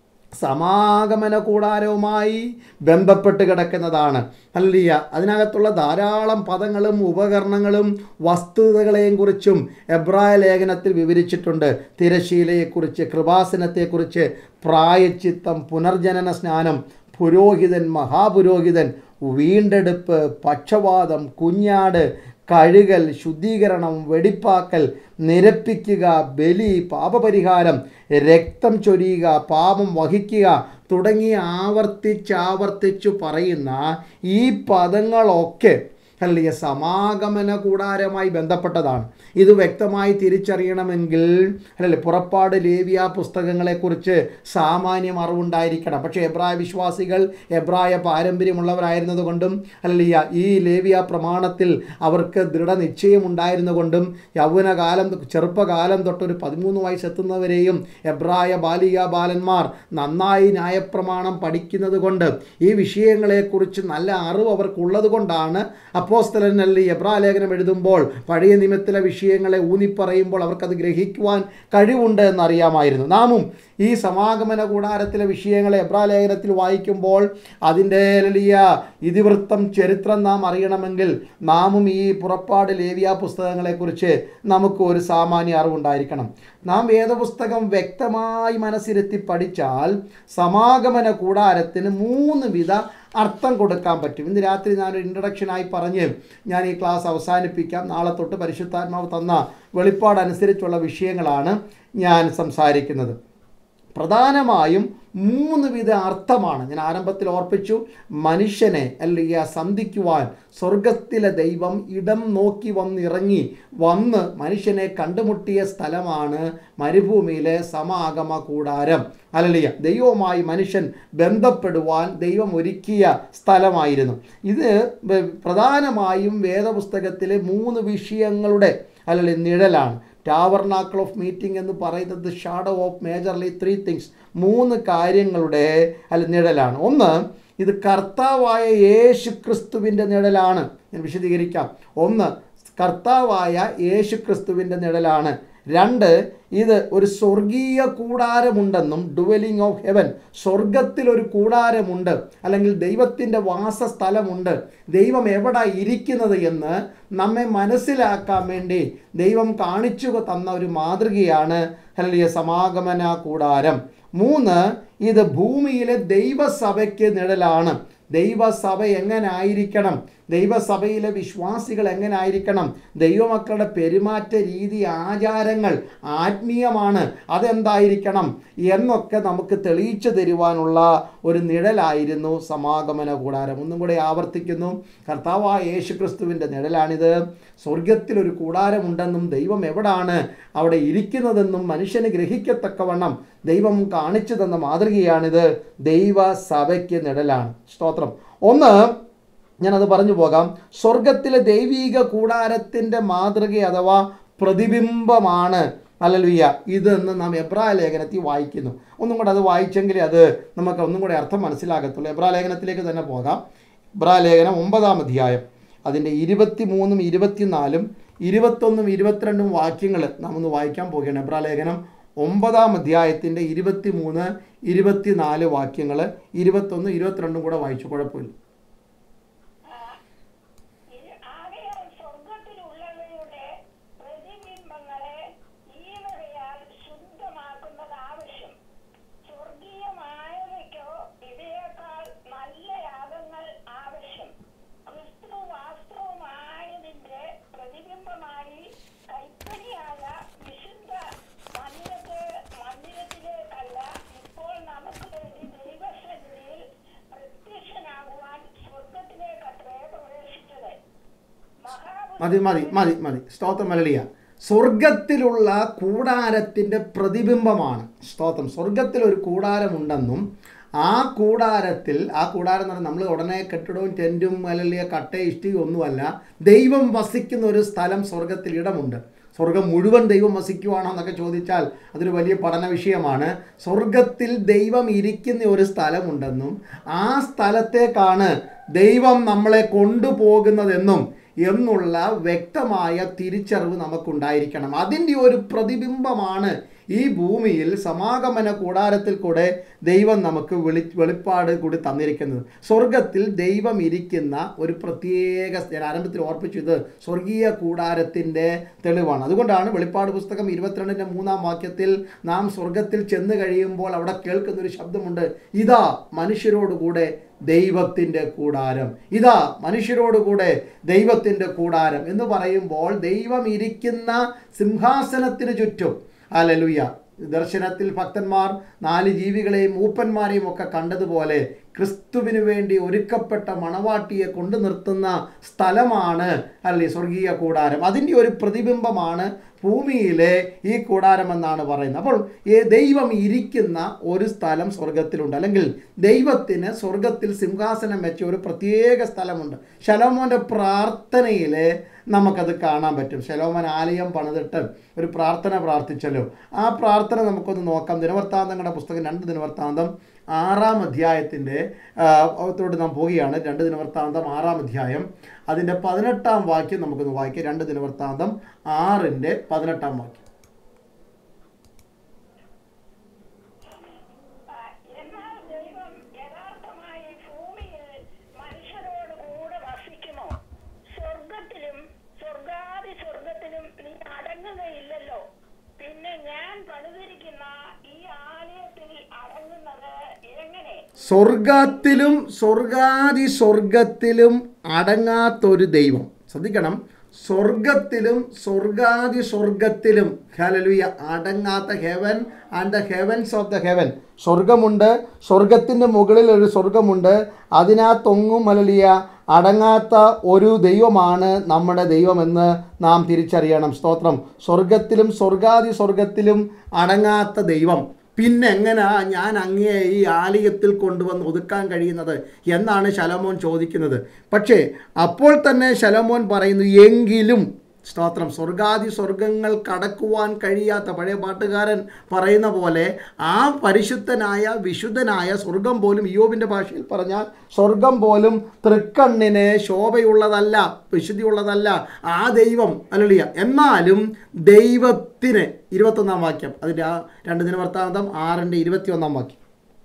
S1: സമാഗമന കൂടാരവുമായി ബന്ധപ്പെട്ട് കിടക്കുന്നതാണ് അല്ലിയ അതിനകത്തുള്ള ധാരാളം പദങ്ങളും ഉപകരണങ്ങളും വസ്തുതകളെയും കുറിച്ചും എബ്രായ ലേഖനത്തിൽ വിവരിച്ചിട്ടുണ്ട് തിരശീലയെക്കുറിച്ച് കൃപാസനത്തെക്കുറിച്ച് പ്രായച്ചിത്തം പുനർജനന സ്നാനം പുരോഹിതൻ മഹാപുരോഹിതൻ വീണ്ടെടുപ്പ് പക്ഷവാതം കുഞ്ഞാട് കഴുകൽ ശുദ്ധീകരണം വെടിപ്പാക്കൽ നിരപ്പിക്കുക ബലി പാപപരിഹാരം രക്തം ചൊരിയുക പാപം വഹിക്കുക തുടങ്ങി ആവർത്തിച്ചാവർത്തിച്ചു പറയുന്ന ഈ പദങ്ങളൊക്കെ അല്ലെങ്കിൽ സമാഗമന കൂടാരമായി ബന്ധപ്പെട്ടതാണ് ഇത് വ്യക്തമായി തിരിച്ചറിയണമെങ്കിൽ അല്ലല്ലേ പുറപ്പാട് ലേവിയ പുസ്തകങ്ങളെക്കുറിച്ച് സാമാന്യം അറിവുണ്ടായിരിക്കണം പക്ഷേ എബ്രായ വിശ്വാസികൾ എബ്രായ പാരമ്പര്യമുള്ളവരായിരുന്നത് കൊണ്ടും അല്ലല്ല ഈ ലേവിയ പ്രമാണത്തിൽ അവർക്ക് ദൃഢനിശ്ചയമുണ്ടായിരുന്നുകൊണ്ടും യൗവനകാലം ചെറുപ്പകാലം തൊട്ടൊരു പതിമൂന്ന് വയസ്സെത്തുന്നവരെയും എബ്രായ ബാലിക ബാലന്മാർ നന്നായി ന്യായപ്രമാണം പഠിക്കുന്നത് കൊണ്ട് ഈ വിഷയങ്ങളെക്കുറിച്ച് നല്ല അറിവ് അവർക്കുള്ളത് കൊണ്ടാണ് അപ്പോസ്തലനല്ലി എബ്രാ ലേഖനം എഴുതുമ്പോൾ പഴയ നിയമത്തിലെ വിഷയങ്ങളെ ഊന്നിപ്പറയുമ്പോൾ അവർക്കത് ഗ്രഹിക്കുവാൻ കഴിവുണ്ട് എന്നറിയാമായിരുന്നു നാമും ഈ സമാഗമന കൂടാരത്തിലെ വിഷയങ്ങളെ എബ്രാ ലേഖനത്തിൽ വായിക്കുമ്പോൾ അതിൻ്റെ വലിയ ഇതിവൃത്തം ചരിത്രം നാം അറിയണമെങ്കിൽ നാമും ഈ പുറപ്പാട് ലേവിയ പുസ്തകങ്ങളെക്കുറിച്ച് നമുക്ക് ഒരു സാമാന്യ അറിവുണ്ടായിരിക്കണം നാം വേദപുസ്തകം വ്യക്തമായി മനസ്സിരുത്തി പഠിച്ചാൽ സമാഗമന കൂടാരത്തിന് മൂന്ന് വിധ അർത്ഥം കൊടുക്കാൻ പറ്റും ഇന്ന് രാത്രി ഞാനൊരു ഇൻട്രഡക്ഷനായി പറഞ്ഞ് ഞാൻ ഈ ക്ലാസ് അവസാനിപ്പിക്കാം നാളെ തൊട്ട് പരിശുദ്ധാത്മാവ് തന്ന വെളിപ്പാടനുസരിച്ചുള്ള വിഷയങ്ങളാണ് ഞാൻ സംസാരിക്കുന്നത് പ്രധാനമായും മൂന്ന് വിധ അർത്ഥമാണ് ഞാൻ ആരംഭത്തിൽ ഓർപ്പിച്ചു മനുഷ്യനെ അല്ലെങ്കിൽ സന്ധിക്കുവാൻ സ്വർഗത്തിലെ ദൈവം ഇടം നോക്കി വന്നിറങ്ങി വന്ന് മനുഷ്യനെ കണ്ടുമുട്ടിയ സ്ഥലമാണ് മരുഭൂമിയിലെ സമാഗമ കൂടാരം അല്ലല്ല ദൈവവുമായി മനുഷ്യൻ ബന്ധപ്പെടുവാൻ ദൈവം ഒരുക്കിയ സ്ഥലമായിരുന്നു ഇത് വ- പ്രധാനമായും വേദപുസ്തകത്തിലെ മൂന്ന് വിഷയങ്ങളുടെ അല്ലല്ലേ നിഴലാണ് ടാവർനാക്കിൾ ഓഫ് മീറ്റിംഗ് എന്ന് പറയുന്നത് shadow of majorly three things മൂന്ന് കാര്യങ്ങളുടെ അല്ല നിഴലാണ് ഒന്ന് ഇത് കർത്താവായ യേശു ക്രിസ്തുവിൻ്റെ നിഴലാണ് ഞാൻ വിശദീകരിക്കാം ഒന്ന് കർത്താവായ യേശു ക്രിസ്തുവിൻ്റെ നിഴലാണ് രണ്ട് ഇത് ഒരു സ്വർഗീയ കൂടാരമുണ്ടെന്നും ഡുവലിംഗ് ഓഫ് ഹെവൻ സ്വർഗത്തിൽ ഒരു കൂടാരമുണ്ട് അല്ലെങ്കിൽ ദൈവത്തിൻ്റെ വാസസ്ഥലമുണ്ട് ദൈവം എവിടെ ഇരിക്കുന്നത് എന്ന് നമ്മെ മനസ്സിലാക്കാൻ വേണ്ടി ദൈവം കാണിച്ചു തന്ന ഒരു മാതൃകയാണ് ഹല്ലേലൂയ സമാഗമന കൂടാരം മൂന്ന് ഇത് ഭൂമിയിലെ ദൈവസഭയ്ക്ക് നിഴലാണ് ദൈവസഭ എങ്ങനെ ആയിരിക്കണം ദൈവസഭയിലെ വിശ്വാസികൾ എങ്ങനെ ആയിരിക്കണം ദൈവമക്കളുടെ പെരുമാറ്റ രീതി ആചാരങ്ങൾ ആത്മീയമാണ് അതെന്തായിരിക്കണം എന്നൊക്കെ നമുക്ക് തെളിയിച്ചു തരുവാനുള്ള ഒരു നിഴലായിരുന്നു സമാഗമന കൂടാരം ഒന്നും കൂടെ ആവർത്തിക്കുന്നു കർത്താവായ യേശു ക്രിസ്തുവിൻ്റെ നിഴലാണിത് സ്വർഗത്തിൽ ഒരു കൂടാരമുണ്ടെന്നും ദൈവം എവിടാണ് അവിടെ ഇരിക്കുന്നതെന്നും മനുഷ്യന് ഗ്രഹിക്കത്തക്കവണ്ണം ദൈവം കാണിച്ചു തന്ന മാതൃകയാണിത് ദൈവസഭയ്ക്ക് നിഴലാണ് സ്തോത്രം ഒന്ന് ഞാനത് പറഞ്ഞു പോകാം സ്വർഗത്തിലെ ദൈവീക കൂടാരത്തിൻ്റെ മാതൃക അഥവാ പ്രതിബിംബമാണ് അല്ലലുയ്യ ഇതെന്ന് നാം എബ്രാ ലേഖനത്തിൽ വായിക്കുന്നു ഒന്നും കൂടെ അത് വായിച്ചെങ്കിൽ അത് നമുക്ക് ഒന്നും കൂടെ അർത്ഥം മനസ്സിലാകത്തുള്ളൂ എബ്രാ ലേഖനത്തിലേക്ക് തന്നെ പോകാം എബ്രാ ലേഖനം ഒമ്പതാം അധ്യായം അതിൻ്റെ ഇരുപത്തി മൂന്നും ഇരുപത്തിനാലും ഇരുപത്തൊന്നും ഇരുപത്തിരണ്ടും വാക്യങ്ങൾ നാം ഒന്ന് വായിക്കാൻ പോവുകയാണ് എബ്രാ ലേഖനം ഒമ്പതാം അധ്യായത്തിൻ്റെ ഇരുപത്തി മൂന്ന് ഇരുപത്തിനാല് വാക്യങ്ങൾ ഇരുപത്തൊന്ന് ഇരുപത്തിരണ്ടും കൂടെ വായിച്ചു കുഴപ്പമില്ല
S2: ആകയാൽ സ്വർഗത്തിലുള്ളവയുടെ പ്രതിബിംബങ്ങളെ ഈ വകയാൽ ശുദ്ധമാക്കുന്നത് ആവശ്യം സ്വർഗീയമായവയ്ക്കോ ഇവയേക്കാൾ നല്ല യാഗങ്ങൾ ആവശ്യം ക്രിസ്തു വാസ്തവമായ
S1: മതി മതി മതി മതി സ്തോത്രം മലളിയ സ്വർഗത്തിലുള്ള കൂടാരത്തിൻ്റെ പ്രതിബിംബമാണ് സ്തോത്രം സ്വർഗത്തിൽ ഒരു കൂടാരമുണ്ടെന്നും ആ കൂടാരത്തിൽ ആ കൂടാരം എന്ന് പറഞ്ഞാൽ നമ്മൾ ഉടനെ കെട്ടിടവും ടെൻറ്റും മലലിയ കട്ടയും ഇഷ്ടിയും ഒന്നുമല്ല ദൈവം വസിക്കുന്ന ഒരു സ്ഥലം സ്വർഗത്തിൽ ഇടമുണ്ട് സ്വർഗം മുഴുവൻ ദൈവം വസിക്കുവാണോ എന്നൊക്കെ ചോദിച്ചാൽ അതൊരു വലിയ പഠന വിഷയമാണ് സ്വർഗത്തിൽ ദൈവം ഇരിക്കുന്ന ഒരു സ്ഥലമുണ്ടെന്നും ആ സ്ഥലത്തേക്കാണ് ദൈവം നമ്മളെ കൊണ്ടുപോകുന്നതെന്നും എന്നുള്ള വ്യക്തമായ തിരിച്ചറിവ് നമുക്കുണ്ടായിരിക്കണം അതിൻ്റെ ഒരു പ്രതിബിംബമാണ് ഈ ഭൂമിയിൽ സമാഗമന കൂടാരത്തിൽ കൂടെ ദൈവം നമുക്ക് വെളി വെളിപ്പാട് കൂടി തന്നിരിക്കുന്നത് സ്വർഗത്തിൽ ദൈവം ഇരിക്കുന്ന ഒരു പ്രത്യേക ഞാൻ ആരംഭത്തിൽ ഓർപ്പിച്ചു ഇത് സ്വർഗീയ കൂടാരത്തിൻ്റെ തെളിവാണ് അതുകൊണ്ടാണ് വെളിപ്പാട് പുസ്തകം ഇരുപത്തിരണ്ടിൻ്റെ മൂന്നാം വാക്യത്തിൽ നാം സ്വർഗത്തിൽ ചെന്ന് കഴിയുമ്പോൾ അവിടെ കേൾക്കുന്ന ഒരു ശബ്ദമുണ്ട് ഇതാ മനുഷ്യരോടുകൂടെ ദൈവത്തിൻ്റെ കൂടാരം ഇതാ മനുഷ്യരോടുകൂടെ ദൈവത്തിൻ്റെ കൂടാരം എന്ന് പറയുമ്പോൾ ദൈവം ഇരിക്കുന്ന സിംഹാസനത്തിന് ചുറ്റും അലലുയ ദർശനത്തിൽ ഭക്തന്മാർ നാല് ജീവികളെയും മൂപ്പന്മാരെയും ഒക്കെ കണ്ടതുപോലെ ക്രിസ്തുവിന് വേണ്ടി ഒരുക്കപ്പെട്ട മണവാട്ടിയെ കൊണ്ടു നിർത്തുന്ന സ്ഥലമാണ് അല്ലേ സ്വർഗീയ കൂടാരം അതിൻ്റെ ഒരു പ്രതിബിംബമാണ് ഭൂമിയിലെ ഈ കൂടാരം എന്നാണ് പറയുന്നത് അപ്പോൾ ഈ ദൈവം ഇരിക്കുന്ന ഒരു സ്ഥലം സ്വർഗത്തിലുണ്ട് അല്ലെങ്കിൽ ദൈവത്തിന് സ്വർഗത്തിൽ സിംഹാസനം വെച്ച ഒരു പ്രത്യേക സ്ഥലമുണ്ട് ശലോമോൻ്റെ പ്രാർത്ഥനയിൽ നമുക്കത് കാണാൻ പറ്റും ശലോമൻ ആലയം പണിതിട്ട് ഒരു പ്രാർത്ഥന പ്രാർത്ഥിച്ചല്ലോ ആ പ്രാർത്ഥന നമുക്കൊന്ന് നോക്കാം ദിനവൃത്താന്തങ്ങളുടെ പുസ്തകം രണ്ട് ദിനവൃത്താന്തം ആറാം അധ്യായത്തിൻ്റെ ത്തോട്ട് നാം പോവുകയാണ് രണ്ട് ദിനവൃത്താന്തം ആറാം അധ്യായം അതിൻ്റെ പതിനെട്ടാം വാക്യം നമുക്കൊന്ന് വായിക്കാം രണ്ട് ദിനവൃത്താന്തം ആറിൻ്റെ പതിനെട്ടാം വാക്യം
S2: ആ, എന്നാൽ ദൈവം യഥാർത്ഥമായി ഭൂമിയിൽ മനുഷ്യരോട് കൂടെ വസിക്കുമോ സ്വർഗത്തിലും സ്വർഗാദി സ്വർഗത്തിലും നീ അടങ്ങുകയില്ലല്ലോ പിന്നെ ഞാൻ പണിതിരിക്കുന്ന ഈ ആലയത്തിൽ അടങ്ങുന്നത് എങ്ങനെ
S1: സ്വർഗത്തിലും സ്വർഗാദി സ്വർഗത്തിലും അടങ്ങാത്തൊരു ദൈവം ശ്രദ്ധിക്കണം സ്വർഗത്തിലും സ്വർഗാദി സ്വർഗത്തിലും ഹലലുയ അടങ്ങാത്ത heaven and the heavens of the heaven സ്വർഗമുണ്ട് സ്വർഗത്തിൻ്റെ മുകളിൽ ഒരു സ്വർഗമുണ്ട് അതിനകത്തൊങ്ങും അലലിയ അടങ്ങാത്ത ഒരു ദൈവമാണ് നമ്മുടെ ദൈവമെന്ന് നാം തിരിച്ചറിയണം സ്തോത്രം സ്വർഗത്തിലും സ്വർഗാദി സ്വർഗത്തിലും അടങ്ങാത്ത ദൈവം പിന്നെ എങ്ങനെയാ ഞാൻ അങ്ങയെ ഈ ആലയത്തിൽ കൊണ്ടുവന്ന് ഒതുക്കാൻ കഴിയുന്നത് എന്നാണ് ശലമോൻ ചോദിക്കുന്നത് പക്ഷേ അപ്പോൾ തന്നെ ശലമോൻ പറയുന്നു എങ്കിലും സ്തോത്രം സ്വർഗാദി സ്വർഗങ്ങൾ കടക്കുവാൻ കഴിയാത്ത പഴയ പാട്ടുകാരൻ പറയുന്ന പോലെ ആ പരിശുദ്ധനായ വിശുദ്ധനായ സ്വർഗം പോലും യോബിൻ്റെ ഭാഷയിൽ പറഞ്ഞാൽ സ്വർഗം പോലും തൃക്കണ്ണിന് ശോഭയുള്ളതല്ല വിശുദ്ധിയുള്ളതല്ല ആ ദൈവം അല്ലിയ എന്നാലും ദൈവത്തിന് ഇരുപത്തൊന്നാം വാക്യം അതിൻ്റെ ആ രണ്ട് ദിന വൃത്താന്തം ആറിൻ്റെ ഇരുപത്തിയൊന്നാം വാക്യം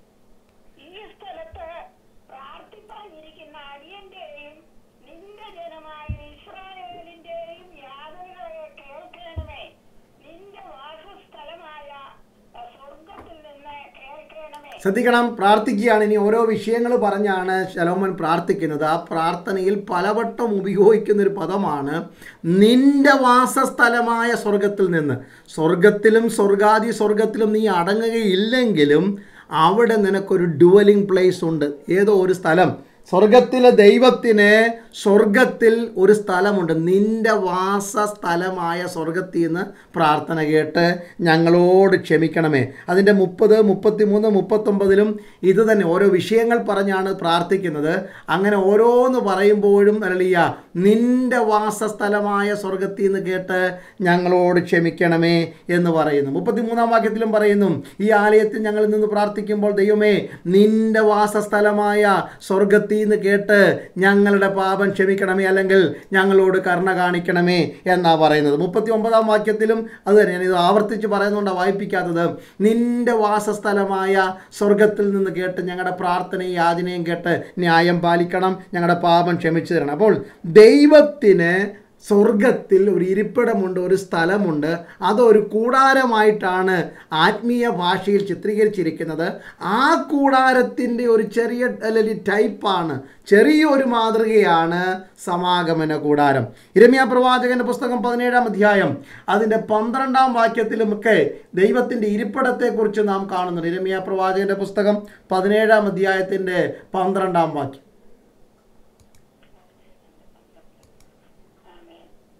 S2: ഈ സ്ഥലത്ത് പ്രാർത്ഥിപ്പാനിരിക്കുന്ന അടിയന്റെയും നിന്റെ ജനമായ ഇസ്രായേലിന്റെയും യാതനകളെ കേൾക്കണമേ നിന്റെ വാസസ്ഥലമായ അഹ്, സ്വർഗത്തിൽ നിന്ന് കേൾക്കണമേ
S1: ശ്രദ്ധിക്കണം പ്രാർത്ഥിക്കുകയാണ് ഇനി ഓരോ വിഷയങ്ങൾ പറഞ്ഞാണ് ശലോമൻ പ്രാർത്ഥിക്കുന്നത് ആ പ്രാർത്ഥനയിൽ പലവട്ടം ഉപയോഗിക്കുന്ന ഒരു പദമാണ് നിന്റെ വാസസ്ഥലമായ സ്വർഗത്തിൽ നിന്ന് സ്വർഗത്തിലും സ്വർഗാദി സ്വർഗത്തിലും നീ അടങ്ങുകയില്ലെങ്കിലും അവിടെ നിനക്കൊരു ഡുവലിംഗ് പ്ലേസ് ഉണ്ട് ഏതോ ഒരു സ്ഥലം സ്വർഗത്തിലെ ദൈവത്തിന് സ്വർഗത്തിൽ ഒരു സ്ഥലമുണ്ട് നിന്റെ വാസസ്ഥലമായ സ്വർഗത്തിൽ നിന്ന് പ്രാർത്ഥന കേട്ട് ഞങ്ങളോട് ക്ഷമിക്കണമേ അതിൻ്റെ മുപ്പത് മുപ്പത്തിമൂന്ന് മുപ്പത്തൊമ്പതിലും ഇത് തന്നെ ഓരോ വിഷയങ്ങൾ പറഞ്ഞാണ് പ്രാർത്ഥിക്കുന്നത് അങ്ങനെ ഓരോന്ന് പറയുമ്പോഴും അരളിയ നിന്റെ വാസസ്ഥലമായ സ്വർഗത്തിൽ നിന്ന് കേട്ട് ഞങ്ങളോട് ക്ഷമിക്കണമേ എന്ന് പറയുന്നു മുപ്പത്തിമൂന്നാം വാക്യത്തിലും പറയുന്നു ഈ ആലയത്തിൽ ഞങ്ങളിൽ നിന്ന് പ്രാർത്ഥിക്കുമ്പോൾ ദൈവമേ നിന്റെ വാസസ്ഥലമായ സ്വർഗത്തിൽ നിന്ന് കേട്ട് ഞങ്ങളുടെ പാപം ക്ഷമിക്കണമേ അല്ലെങ്കിൽ ഞങ്ങളോട് കരുണ കാണിക്കണമേ എന്നാ പറയുന്നത് മുപ്പത്തി ഒമ്പതാം വാക്യത്തിലും അത് തന്നെ ഞാൻ ഇത് ആവർത്തിച്ച് പറയുന്നതുകൊണ്ടാണ് വായിപ്പിക്കാത്തത് നിന്റെ വാസസ്ഥലമായ സ്വർഗത്തിൽ നിന്ന് കേട്ട് ഞങ്ങളുടെ പ്രാർത്ഥനയും യാചനയും കേട്ട് ന്യായം പാലിക്കണം ഞങ്ങളുടെ പാപം ക്ഷമിച്ചു തരണം അപ്പോൾ ദൈവത്തിന് സ്വർഗത്തിൽ ഒരു ഇരിപ്പിടമുണ്ട് ഒരു സ്ഥലമുണ്ട് അതൊരു കൂടാരമായിട്ടാണ് ആത്മീയ ഭാഷയിൽ ചിത്രീകരിച്ചിരിക്കുന്നത് ആ കൂടാരത്തിൻ്റെ ഒരു ചെറിയ അല്ലെങ്കിൽ ടൈപ്പാണ് ചെറിയൊരു മാതൃകയാണ് സമാഗമന കൂടാരം ഇരമ്യ പ്രവാചകന്റെ പുസ്തകം പതിനേഴാം അധ്യായം അതിൻ്റെ പന്ത്രണ്ടാം വാക്യത്തിലുമൊക്കെ ദൈവത്തിൻ്റെ ഇരിപ്പിടത്തെക്കുറിച്ച് നാം കാണുന്നുണ്ട് ഇരമ്യ പ്രവാചകന്റെ പുസ്തകം പതിനേഴാം അധ്യായത്തിൻ്റെ പന്ത്രണ്ടാം വാക്യം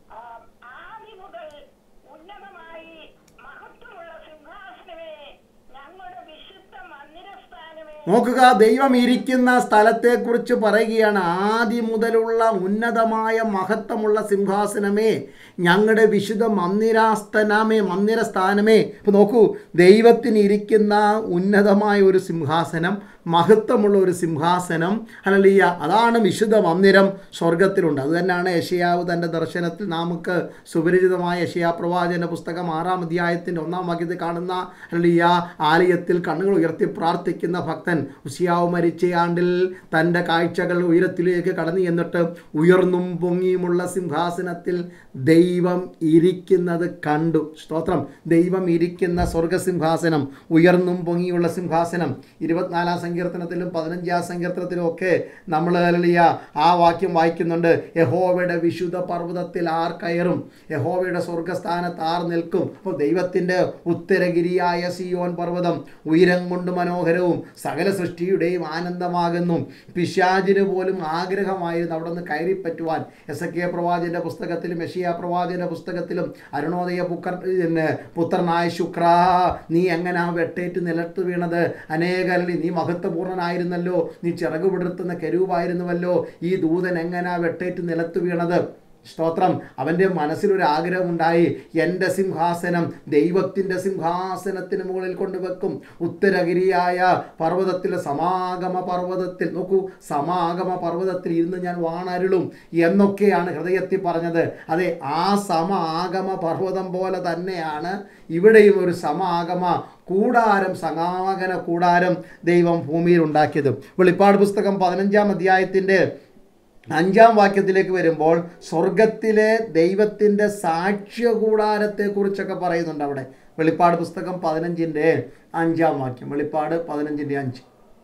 S1: നോക്കുക ദൈവം ഇരിക്കുന്ന സ്ഥലത്തെക്കുറിച്ച് പറയുകയാണ് ആദ്യം മുതലുള്ള ഉന്നതമായ മഹത്വമുള്ള സിംഹാസനമേ ഞങ്ങളുടെ വിശുദ്ധ മന്ദിരാസ്ഥനമേ മന്ദിരസ്ഥാനമേ ഇപ്പം നോക്കൂ ദൈവത്തിന് ഇരിക്കുന്ന ഉന്നതമായ ഒരു സിംഹാസനം മഹത്വമുള്ള ഒരു സിംഹാസനം അല്ലല്ല അതാണ് വിശുദ്ധ മന്ദിരം സ്വർഗത്തിലുണ്ട് അത് തന്നെയാണ് യശയാവ് തൻ്റെ ദർശനത്തിൽ നമുക്ക് സുപരിചിതമായ യശയാ പ്രവാചന പുസ്തകം ആറാം അധ്യായത്തിൻ്റെ ഒന്നാം വാക്യത്തിൽ കാണുന്ന അല്ലല്ല ആലയത്തിൽ കണ്ണുകൾ ഉയർത്തി പ്രാർത്ഥിക്കുന്ന ഭക്തൻ ഉസിയാവ് മരിച്ച ആണ്ടിൽ തൻ്റെ കാഴ്ചകൾ ഉയരത്തിലേക്ക് കടന്നു എന്നിട്ട് ഉയർന്നും പൊങ്ങിയുമുള്ള സിംഹാസനത്തിൽ ദൈവം ഇരിക്കുന്നത് കണ്ടു സ്തോത്രം ദൈവം ഇരിക്കുന്ന സ്വർഗസിംഹാസനം ഉയർന്നും പൊങ്ങിയുള്ള സിംഹാസനം ഇരുപത്തിനാലാം സങ്കീർത്തനത്തിലും പതിനഞ്ചാം സങ്കീർത്തനത്തിലും ഒക്കെ നമ്മൾ അല്ലിയ ആ വാക്യം വായിക്കുന്നുണ്ട് യഹോവയുടെ വിശുദ്ധ പർവ്വതത്തിൽ ആർ കയറും യഹോവയുടെ സ്വർഗസ്ഥാനത്ത് ആർ നിൽക്കും അപ്പോൾ ദൈവത്തിൻ്റെ ഉത്തരഗിരിയായ സിയോൻ പർവ്വതം ഉയരം കൊണ്ട് മനോഹരവും സകല സൃഷ്ടിയുടെയും ആനന്ദമാകുന്നു പിശാചിന് പോലും ആഗ്രഹമായിരുന്നു അവിടെ നിന്ന് കയറിപ്പറ്റുവാൻ എസ് എ കെ പ്രവാചൻ്റെ പുസ്തകത്തിലും യഷിയ പ്രവാചൻ്റെ പുസ്തകത്തിലും അരുണോദയ പുക്കർ പിന്നെ പുത്രനായ ശുക്ര നീ എങ്ങനെ ആ വെട്ടേറ്റ് നിലത്ത് വീണത് അനേകരളി നീ മഹത്വപൂർണ്ണനായിരുന്നല്ലോ നീ ചിറക് വിടർത്തുന്ന കരൂപായിരുന്നുവല്ലോ ഈ ദൂതൻ എങ്ങനെ ആ വെട്ടേറ്റ് നിലത്ത് വീണത് സ്തോത്രം അവൻ്റെ മനസ്സിലൊരു ആഗ്രഹമുണ്ടായി എൻ്റെ സിംഹാസനം ദൈവത്തിൻ്റെ സിംഹാസനത്തിന് മുകളിൽ കൊണ്ടുവെക്കും ഉത്തരഗിരിയായ പർവ്വതത്തിലെ സമാഗമ പർവ്വതത്തിൽ നോക്കൂ സമാഗമ പർവ്വതത്തിൽ ഇരുന്ന് ഞാൻ വാണരുളും എന്നൊക്കെയാണ് ഹൃദയത്തിൽ പറഞ്ഞത് അതെ ആ സമാഗമ പർവ്വതം പോലെ തന്നെയാണ് ഇവിടെയും ഒരു സമാഗമ കൂടാരം സമാഗമ കൂടാരം ദൈവം ഭൂമിയിൽ ഉണ്ടാക്കിയത് വെളിപ്പാട് പുസ്തകം പതിനഞ്ചാം അധ്യായത്തിൻ്റെ അഞ്ചാം വാക്യത്തിലേക്ക് വരുമ്പോൾ സ്വർഗത്തിലെ ദൈവത്തിൻ്റെ സാക്ഷ്യകൂടാരത്തെക്കുറിച്ചൊക്കെ പറയുന്നുണ്ട് അവിടെ വെളിപ്പാട് പുസ്തകം പതിനഞ്ചിൻ്റെ അഞ്ചാം വാക്യം വെളിപ്പാട് പതിനഞ്ചിൻ്റെ അഞ്ച്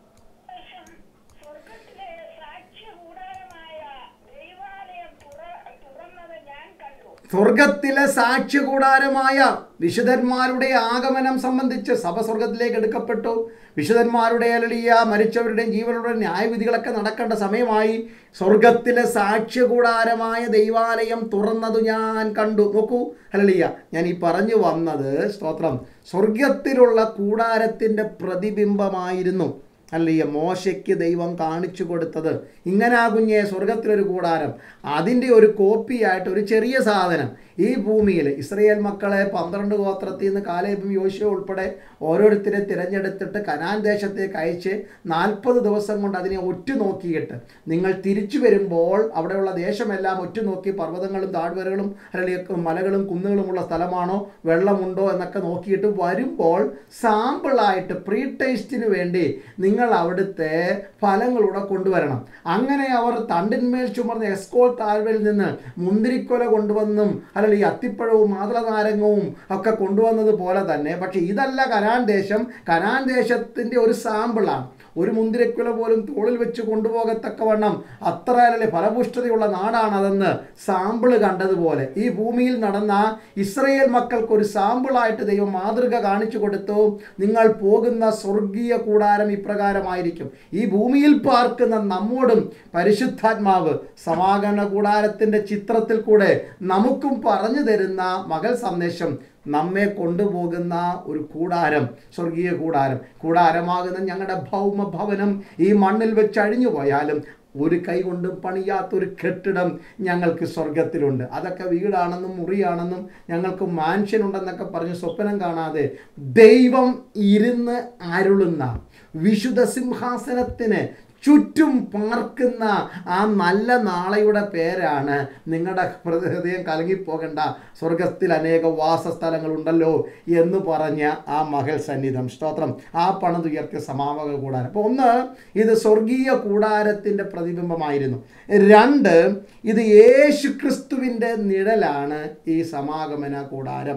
S2: ശേഷം സ്വർഗത്തിലെ സാക്ഷ്യകൂടാരമായ ദൈവാലയം തുറ- തുറന്നത് ഞാൻ കണ്ടു
S1: സ്വർഗത്തിലെ സാക്ഷ്യകൂടാരമായ വിശുദ്ധന്മാരുടെ ആഗമനം സംബന്ധിച്ച് സഭ സ്വർഗത്തിലേക്ക് എടുക്കപ്പെട്ടു വിശുദ്ധന്മാരുടെ അലളിയ മരിച്ചവരുടെയും ജീവനുടെയും ന്യായവിധികളൊക്കെ നടക്കേണ്ട സമയമായി സ്വർഗത്തിലെ സാക്ഷ്യകൂടാരമായ ദൈവാലയം തുറന്നതു ഞാൻ കണ്ടു നോക്കൂ അലളിയ ഞാൻ ഈ പറഞ്ഞു വന്നത് സ്തോത്രം സ്വർഗത്തിലുള്ള കൂടാരത്തിൻ്റെ പ്രതിബിംബമായിരുന്നു അല്ലയ്യ മോശയ്ക്ക് ദൈവം കാണിച്ചു കൊടുത്തത് ഇങ്ങനെ ആ കുഞ്ഞെ സ്വർഗത്തിലൊരു കൂടാരം അതിൻ്റെ ഒരു കോപ്പിയായിട്ട് ഒരു ചെറിയ സാധനം ഈ ഭൂമിയിൽ ഇസ്രയേൽ മക്കളെ പന്ത്രണ്ട് ഗോത്രത്തിൽ നിന്ന് കാലേബും യോശുവ ഉൾപ്പെടെ ഓരോരുത്തരെ തിരഞ്ഞെടുത്തിട്ട് കനാൻ ദേശത്തേക്ക് അയച്ച് നാൽപ്പത് ദിവസം കൊണ്ട് അതിനെ ഒറ്റുനോക്കിയിട്ട് നിങ്ങൾ തിരിച്ചു വരുമ്പോൾ അവിടെയുള്ള ദേശമെല്ലാം ഒറ്റുനോക്കി പർവ്വതങ്ങളും താഴ്വരകളും അല്ലെങ്കിൽ മലകളും കുന്നുകളുമുള്ള സ്ഥലമാണോ വെള്ളമുണ്ടോ എന്നൊക്കെ നോക്കിയിട്ട് വരുമ്പോൾ സാമ്പിളായിട്ട് പ്രീ ടേസ്റ്റിന് വേണ്ടി നിങ്ങൾ അവിടുത്തെ ഫലങ്ങളൂടെ കൊണ്ടുവരണം അങ്ങനെ അവർ തണ്ടിന്മേൽ ചുമർന്ന എസ്കോൾ താഴ്വരയിൽ നിന്ന് മുന്തിരിക്കൊല കൊണ്ടുവന്നും അല്ലെങ്കിൽ ഈ അത്തിപ്പഴവും മാതളനാരങ്ങവും ഒക്കെ കൊണ്ടുവന്നത് പോലെ തന്നെ പക്ഷെ ഇതല്ല കനാൻ ദേശം കനാൻ ദേശത്തിൻ്റെ ഒരു സാമ്പിളാണ് ഒരു മുന്തിരിക്കുല പോലും തോളിൽ വെച്ച് കൊണ്ടുപോകത്തക്കവണ്ണം അത്ര അല്ലെ ഫലപുഷ്ടതയുള്ള നാടാണതെന്ന് സാമ്പിള് കണ്ടതുപോലെ ഈ ഭൂമിയിൽ നടന്ന ഇസ്രയേൽ മക്കൾക്ക് ഒരു സാമ്പിളായിട്ട് ദൈവം മാതൃക കാണിച്ചു കൊടുത്തു നിങ്ങൾ പോകുന്ന സ്വർഗീയ കൂടാരം ഇപ്രകാരമായിരിക്കും ഈ ഭൂമിയിൽ പാർക്കുന്ന നമ്മോടും പരിശുദ്ധാത്മാവ് സമാഗമന കൂടാരത്തിൻ്റെ ചിത്രത്തിൽ കൂടെ നമുക്കും പറഞ്ഞു തരുന്ന മകൾ സന്ദേശം നമ്മെ കൊണ്ടുപോകുന്ന ഒരു കൂടാരം സ്വർഗീയ കൂടാരം കൂടാരമാകുന്ന ഞങ്ങളുടെ ഭൗമ ഭവനം ഈ മണ്ണിൽ വെച്ച് അഴിഞ്ഞു പോയാലും ഒരു കൈ കൊണ്ട് പണിയാത്തൊരു കെട്ടിടം ഞങ്ങൾക്ക് സ്വർഗത്തിലുണ്ട് അതൊക്കെ വീടാണെന്നും മുറിയാണെന്നും ഞങ്ങൾക്ക് മാൻഷൻ ഉണ്ടെന്നൊക്കെ പറഞ്ഞ് സ്വപ്നം കാണാതെ ദൈവം ഇരുന്ന് അരുളുന്ന വിശുദ്ധ സിംഹാസനത്തിന് ചുറ്റും പാർക്കുന്ന ആ നല്ല നാളെയുടെ പേരാണ് നിങ്ങളുടെ ഹൃദയം കലങ്ങിപ്പോകേണ്ട സ്വർഗത്തിൽ അനേക വാസസ്ഥലങ്ങളുണ്ടല്ലോ എന്ന് പറഞ്ഞ ആ മകൾ സന്നിധം സ്തോത്രം ആ പണിതുയർത്തിയ സമാപക കൂടാരം അപ്പോൾ ഒന്ന് ഇത് സ്വർഗീയ കൂടാരത്തിൻ്റെ പ്രതിബിംബമായിരുന്നു രണ്ട് ഇത് യേശു ക്രിസ്തുവിൻ്റെ നിഴലാണ് ഈ സമാഗമന കൂടാരം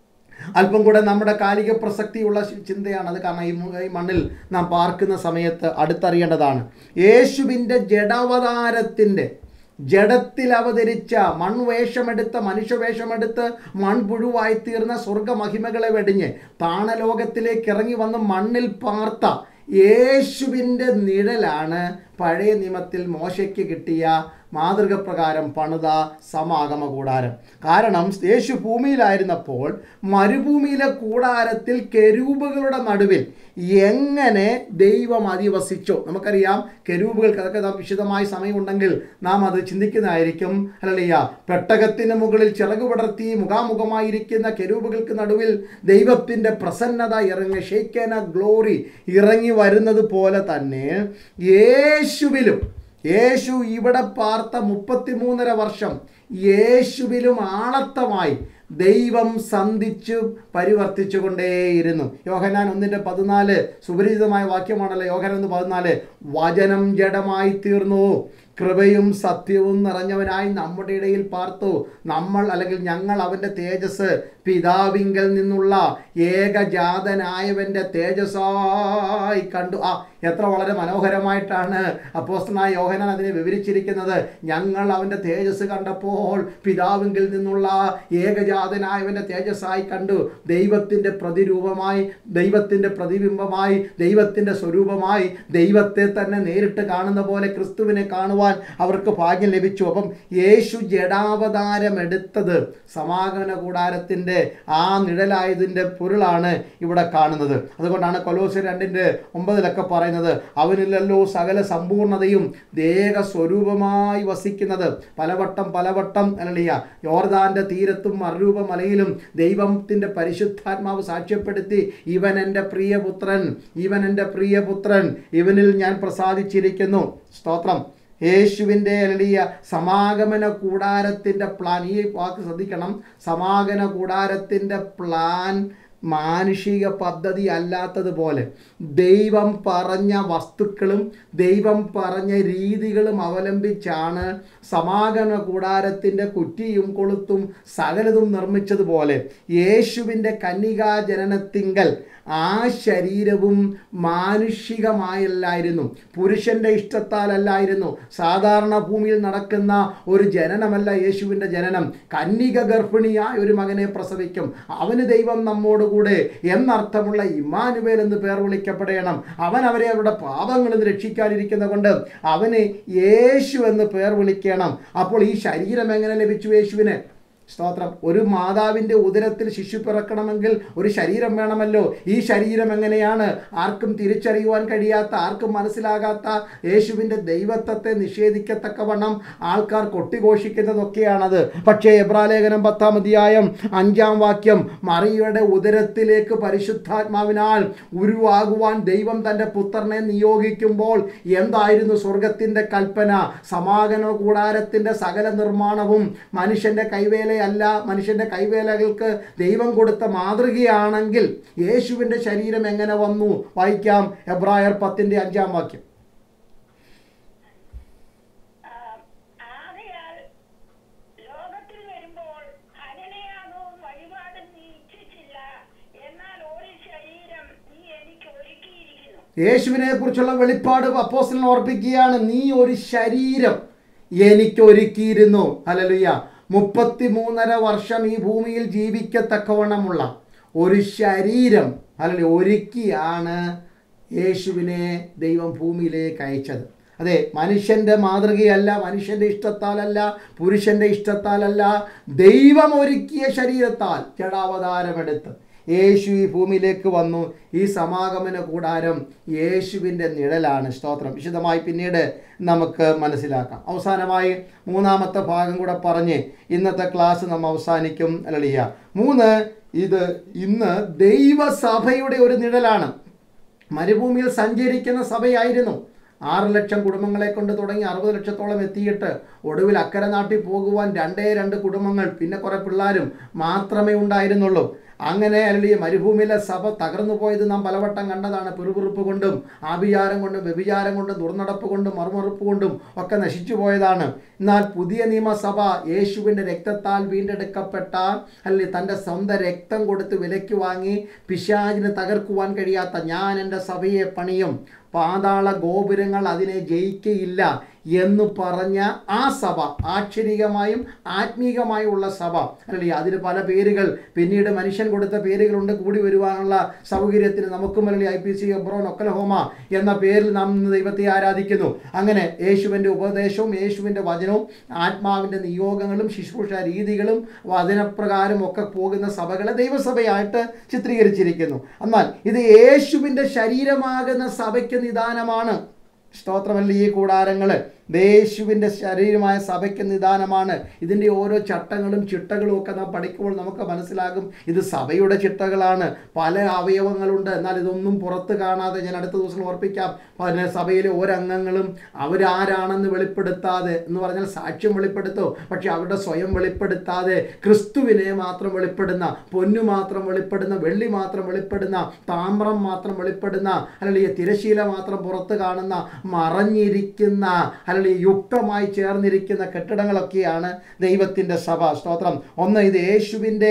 S1: അല്പം കൂടെ നമ്മുടെ കാലിക പ്രസക്തിയുള്ള ശി- ചിന്തയാണ് അത് കാരണം ഈ മു- ഈ മണ്ണിൽ നാം പാർക്കുന്ന സമയത്ത് അടുത്തറിയേണ്ടതാണ് യേശുവിൻ്റെ ജഡാവതാരത്തിൻ്റെ ജഡത്തിൽ അവതരിച്ച മൺവേഷമെടുത്ത മനുഷ്യവേഷമെടുത്ത് മൺപുഴുവായി തീർന്ന സ്വർഗമഹിമകളെ വെടിഞ്ഞ് താണലോകത്തിലേക്ക് ഇറങ്ങി വന്ന് മണ്ണിൽ പാർത്ത യേശുവിൻ്റെ നിഴലാണ് പഴയ നിയമത്തിൽ മോശയ്ക്ക് കിട്ടിയ മാതൃക പ്രകാരം പണിത സമാഗമ കൂടാരം കാരണം യേശു ഭൂമിയിലായിരുന്നപ്പോൾ മരുഭൂമിയിലെ കൂടാരത്തിൽ കെരൂബുകളുടെ നടുവിൽ എങ്ങനെ ദൈവം അധിവസിച്ചു നമുക്കറിയാം കെരൂബുകൾക്ക് അതൊക്കെ നാം വിശദമായ സമയമുണ്ടെങ്കിൽ നാം അത് ചിന്തിക്കുന്നതായിരിക്കും അല്ലയ്യ പെട്ടകത്തിന് മുകളിൽ ചിറക് പടർത്തി മുഖാമുഖമായിരിക്കുന്ന കെരൂബുകൾക്ക് നടുവിൽ ദൈവത്തിൻ്റെ പ്രസന്നത ഇറങ്ങി ഷെയ്ക്കേന ഗ്ലോറി ഇറങ്ങി വരുന്നത് പോലെ തന്നെ യേശുവിലും യേശു ഇവിടെ പാർത്ത മുപ്പത്തിമൂന്നര വർഷം യേശുവിലും ആളത്തമായി ദൈവം സന്ധിച്ചു പരിവർത്തിച്ചുകൊണ്ടേയിരുന്നു യോഹനാൻ ഒന്നിൻ്റെ പതിനാല് സുപരിചിതമായ വാക്യമാണല്ലോ യോഹനാൻ ഒന്ന് പതിനാല് വചനം ജഡമായി തീർന്നു കൃപയും സത്യവും നിറഞ്ഞവനായി നമ്മുടെ ഇടയിൽ പാർത്തു നമ്മൾ അല്ലെങ്കിൽ ഞങ്ങൾ അവൻ്റെ തേജസ് പിതാവിങ്കൽ നിന്നുള്ള ഏകജാതനായവൻ്റെ തേജസ്സായി കണ്ടു ആ എത്ര വളരെ മനോഹരമായിട്ടാണ് അപ്പോസ്തനായ യോഹനാൻ അതിനെ വിവരിച്ചിരിക്കുന്നത് ഞങ്ങൾ അവൻ്റെ തേജസ് കണ്ടപ്പോൾ പിതാവിങ്കിൽ നിന്നുള്ള ഏകജാതനായവൻ്റെ തേജസ്സായി കണ്ടു ദൈവത്തിൻ്റെ പ്രതിരൂപമായി ദൈവത്തിൻ്റെ പ്രതിബിംബമായി ദൈവത്തിൻ്റെ സ്വരൂപമായി ദൈവത്തെ തന്നെ നേരിട്ട് കാണുന്ന പോലെ ക്രിസ്തുവിനെ കാണുവാൻ അവർക്ക് ഭാഗ്യം ലഭിച്ചു അപ്പം യേശു ജഡാവതാരം എടുത്തത് സമാഗമന കൂടാരത്തിൻ്റെ ആ നിഴലായതിൻ്റെ പൊരുളാണ് ഇവിടെ കാണുന്നത് അതുകൊണ്ടാണ് കൊലോസ് രണ്ടിൻ്റെ ഒമ്പതിലൊക്കെ പറയുന്നത് അവനില്ലല്ലോ സകല സമ്പൂർണതയും ദേഹ സ്വരൂപമായി വസിക്കുന്നത് പലവട്ടം പലവട്ടം അല്ലിയ യോർദാന്റെ തീരത്തും മറുരൂപ മലയിലും ദൈവത്തിൻ്റെ പരിശുദ്ധാത്മാവ് സാക്ഷ്യപ്പെടുത്തി ഇവൻ എൻ്റെ പ്രിയപുത്രൻ ഇവൻ എൻ്റെ പ്രിയപുത്രൻ ഇവനിൽ ഞാൻ പ്രസാദിച്ചിരിക്കുന്നു സ്തോത്രം യേശുവിൻ്റെ എളിയ സമാഗമന കൂടാരത്തിൻ്റെ പ്ലാൻ ഈ വാക്ക് ശ്രദ്ധിക്കണം സമാഗമന കൂടാരത്തിൻ്റെ പ്ലാൻ മാനുഷിക പദ്ധതി അല്ലാത്തതുപോലെ ദൈവം പറഞ്ഞ വസ്തുക്കളും ദൈവം പറഞ്ഞ രീതികളും അവലംബിച്ചാണ് സമാഗമന കൂടാരത്തിൻ്റെ കുറ്റിയും കൊളുത്തും സകലതും നിർമ്മിച്ചതുപോലെ യേശുവിൻ്റെ കന്യകാ ജനനത്തിങ്കൽ ആ ശരീരവും മാനുഷികമായല്ലായിരുന്നു പുരുഷന്റെ ഇഷ്ടത്താലല്ലായിരുന്നു സാധാരണ ഭൂമിയിൽ നടക്കുന്ന ഒരു ജനനമല്ല യേശുവിൻ്റെ ജനനം കന്യക ഗർഭിണിയായ ഒരു മകനെ പ്രസവിക്കും അവന് ദൈവം നമ്മോടുകൂടെ എന്നർത്ഥമുള്ള ഇമാനുവേൽ എന്ന് പേർ വിളിക്കപ്പെടണം അവൻ അവരെ അവരുടെ പാപങ്ങളിൽ നിന്ന് രക്ഷിക്കാനിരിക്കുന്ന കൊണ്ട് അവന് യേശു എന്ന് പേർ വിളിക്കണം അപ്പോൾ ഈ ശരീരം എങ്ങനെ ലഭിച്ചു യേശുവിന് സ്തോത്രം ഒരു മാതാവിൻ്റെ ഉദരത്തിൽ ശിശു പിറക്കണമെങ്കിൽ ഒരു ശരീരം വേണമല്ലോ ഈ ശരീരം എങ്ങനെയാണ് ആർക്കും തിരിച്ചറിയുവാൻ കഴിയാത്ത ആർക്കും മനസ്സിലാകാത്ത യേശുവിൻ്റെ ദൈവത്വത്തെ നിഷേധിക്കത്തക്കവണ്ണം ആൾക്കാർ കൊട്ടിഘോഷിക്കുന്നതൊക്കെയാണത് പക്ഷേ എബ്രാലേഖനം പത്താം അധ്യായം അഞ്ചാം വാക്യം മറിയയുടെ ഉദരത്തിലേക്ക് പരിശുദ്ധാത്മാവിനാൽ ഉരുവാകുവാൻ ദൈവം തൻ്റെ പുത്രനെ നിയോഗിക്കുമ്പോൾ എന്തായിരുന്നു സ്വർഗത്തിൻ്റെ കൽപ്പന സമാഗമ കൂടാരത്തിൻ്റെ സകല നിർമ്മാണവും മനുഷ്യൻ്റെ കൈവേല അല്ല മനുഷ്യൻ്റെ കൈവേലകൾക്ക് ദൈവം കൊടുത്ത മാതൃകയാണെങ്കിൽ യേശുവിൻ്റെ ശരീരം എങ്ങനെ വന്നു വായിക്കാം എബ്രായർ പത്തിൻ്റെ അഞ്ചാം വാക്യം
S2: ആ, ആകയാൽ ലോകത്തിൽ വരുമ്പോൾ ഹനനയാഗവും വഴിപാടും നീ ഇച്ഛിച്ചില്ല എന്നാൽ ഒരു ശരീരം നീ എനിക്ക് ഒരുക്കിയിരിക്കുന്നു
S1: യേശുവിനെ കുറിച്ചുള്ള വെളിപ്പാട് അപ്പോസ്റ്റലിനെ ഓർപ്പിക്കുകയാണ് നീ ഒരു ശരീരം എനിക്ക് ഒരുക്കിയിരുന്നു ഹല്ലേലൂയ മുപ്പത്തിമൂന്നര വർഷം ഈ ഭൂമിയിൽ ജീവിക്കത്തക്കവണ്ണമുള്ള ഒരു ശരീരം അല്ലെങ്കിൽ ഒരുക്കിയാണ് യേശുവിനെ ദൈവം ഭൂമിയിലേക്ക് അയച്ചത് അതെ മനുഷ്യൻ്റെ മാതൃകയല്ല മനുഷ്യൻ്റെ ഇഷ്ടത്താലല്ല പുരുഷൻ്റെ ഇഷ്ടത്താലല്ല ദൈവം ഒരുക്കിയ ശരീരത്താൽ ജഡാവതാരമെടുത്ത് യേശു ഈ ഭൂമിയിലേക്ക് വന്നു ഈ സമാഗമന കൂടാരം യേശുവിൻ്റെ നിഴലാണ് സ്തോത്രം വിശദമായി പിന്നീട് നമുക്ക് മനസ്സിലാക്കാം അവസാനമായി മൂന്നാമത്തെ ഭാഗം കൂടെ പറഞ്ഞ് ഇന്നത്തെ ക്ലാസ് നമ്മൾ അവസാനിക്കും അല്ലിയ മൂന്ന് ഇത് ഇന്ന് ദൈവസഭയുടെ ഒരു നിഴലാണ് മരുഭൂമിയിൽ സഞ്ചരിക്കുന്ന സഭയായിരുന്നു ആറ് ലക്ഷം കുടുംബങ്ങളെ കൊണ്ട് തുടങ്ങി അറുപത് ലക്ഷത്തോളം എത്തിയിട്ട് ഒടുവിൽ അക്കരെ നാട്ടിൽ പോകുവാൻ രണ്ടേ രണ്ട് കുടുംബങ്ങൾ പിന്നെ കുറേ പിള്ളേരും മാത്രമേ ഉണ്ടായിരുന്നുള്ളൂ അങ്ങനെ അല്ലെങ്കിൽ മരുഭൂമിയിലെ സഭ തകർന്നു പോയത് നാം പലവട്ടം കണ്ടതാണ് പിറുപിറുപ്പ് കൊണ്ടും ആഭിചാരം കൊണ്ടും വ്യഭിചാരം കൊണ്ടും ദുർനടപ്പ് കൊണ്ടും മറുമറുപ്പ് കൊണ്ടും ഒക്കെ നശിച്ചു പോയതാണ് എന്നാൽ പുതിയ നിയമസഭ യേശുവിൻ്റെ രക്തത്താൽ വീണ്ടെടുക്കപ്പെട്ട അല്ലെങ്കിൽ തൻ്റെ സ്വന്തം രക്തം കൊടുത്ത് വിലയ്ക്ക് വാങ്ങി പിശാചിന് തകർക്കുവാൻ കഴിയാത്ത ഞാൻ എൻ്റെ സഭയെ പണിയും പാതാള ഗോപുരങ്ങൾ അതിനെ ജയിക്കയില്ല എന്ന് പറഞ്ഞ ആ സഭ ആക്ഷരികമായും ആത്മീകമായുള്ള സഭ അല്ലേ അതിന് പല പേരുകൾ പിന്നീട് മനുഷ്യൻ കൊടുത്ത പേരുകളുണ്ട് കൂടി വരുവാനുള്ള സൗകര്യത്തിന് നമുക്കും അല്ലെങ്കിൽ I P C Hebron Oklahoma എന്ന പേരിൽ നാം ഇന്ന് ദൈവത്തെ ആരാധിക്കുന്നു അങ്ങനെ യേശുവിൻ്റെ ഉപദേശവും യേശുവിൻ്റെ വചനവും ആത്മാവിൻ്റെ നിയോഗങ്ങളും ശുശ്രൂഷ രീതികളും വചനപ്രകാരം ഒക്കെ പോകുന്ന സഭകളെ ദൈവസഭയായിട്ട് ചിത്രീകരിച്ചിരിക്കുന്നു എന്നാൽ ഇത് യേശുവിൻ്റെ ശരീരമാകുന്ന സഭയ്ക്ക് നിദാനമാണ് സ്തോത്രമല്ല ഈ കൂടാരങ്ങൾ യേശുവിൻ്റെ ശരീരമായ സഭയ്ക്ക് നിദാനമാണ് ഇതിൻ്റെ ഓരോ ചട്ടങ്ങളും ചിട്ടകളും ഒക്കെ നാം പഠിക്കുമ്പോൾ നമുക്ക് മനസ്സിലാകും ഇത് സഭയുടെ ചിട്ടകളാണ് പല അവയവങ്ങളുണ്ട് എന്നാൽ ഇതൊന്നും പുറത്ത് കാണാതെ ഞാൻ അടുത്ത ദിവസം ഓർപ്പിക്കാം പിന്നെ സഭയിലെ ഓരോ അംഗങ്ങളും അവരാരാണെന്ന് വെളിപ്പെടുത്താതെ എന്ന് പറഞ്ഞാൽ സാക്ഷ്യം വെളിപ്പെടുത്തോ പക്ഷെ അവരുടെ സ്വയം വെളിപ്പെടുത്താതെ ക്രിസ്തുവിനെ മാത്രം വെളിപ്പെടുന്ന പൊന്നു മാത്രം വെളിപ്പെടുന്ന വെള്ളി മാത്രം വെളിപ്പെടുന്ന താമ്രം മാത്രം വെളിപ്പെടുന്ന അല്ലെങ്കിൽ തിരശീല മാത്രം പുറത്ത് കാണുന്ന മറഞ്ഞിരിക്കുന്ന അല്ലെങ്കിൽ യുക്തമായി ചേർന്നിരിക്കുന്ന കെട്ടിടങ്ങളൊക്കെയാണ് ദൈവത്തിൻ്റെ സഭ സ്തോത്രം ഒന്ന് ഇത് യേശുവിൻ്റെ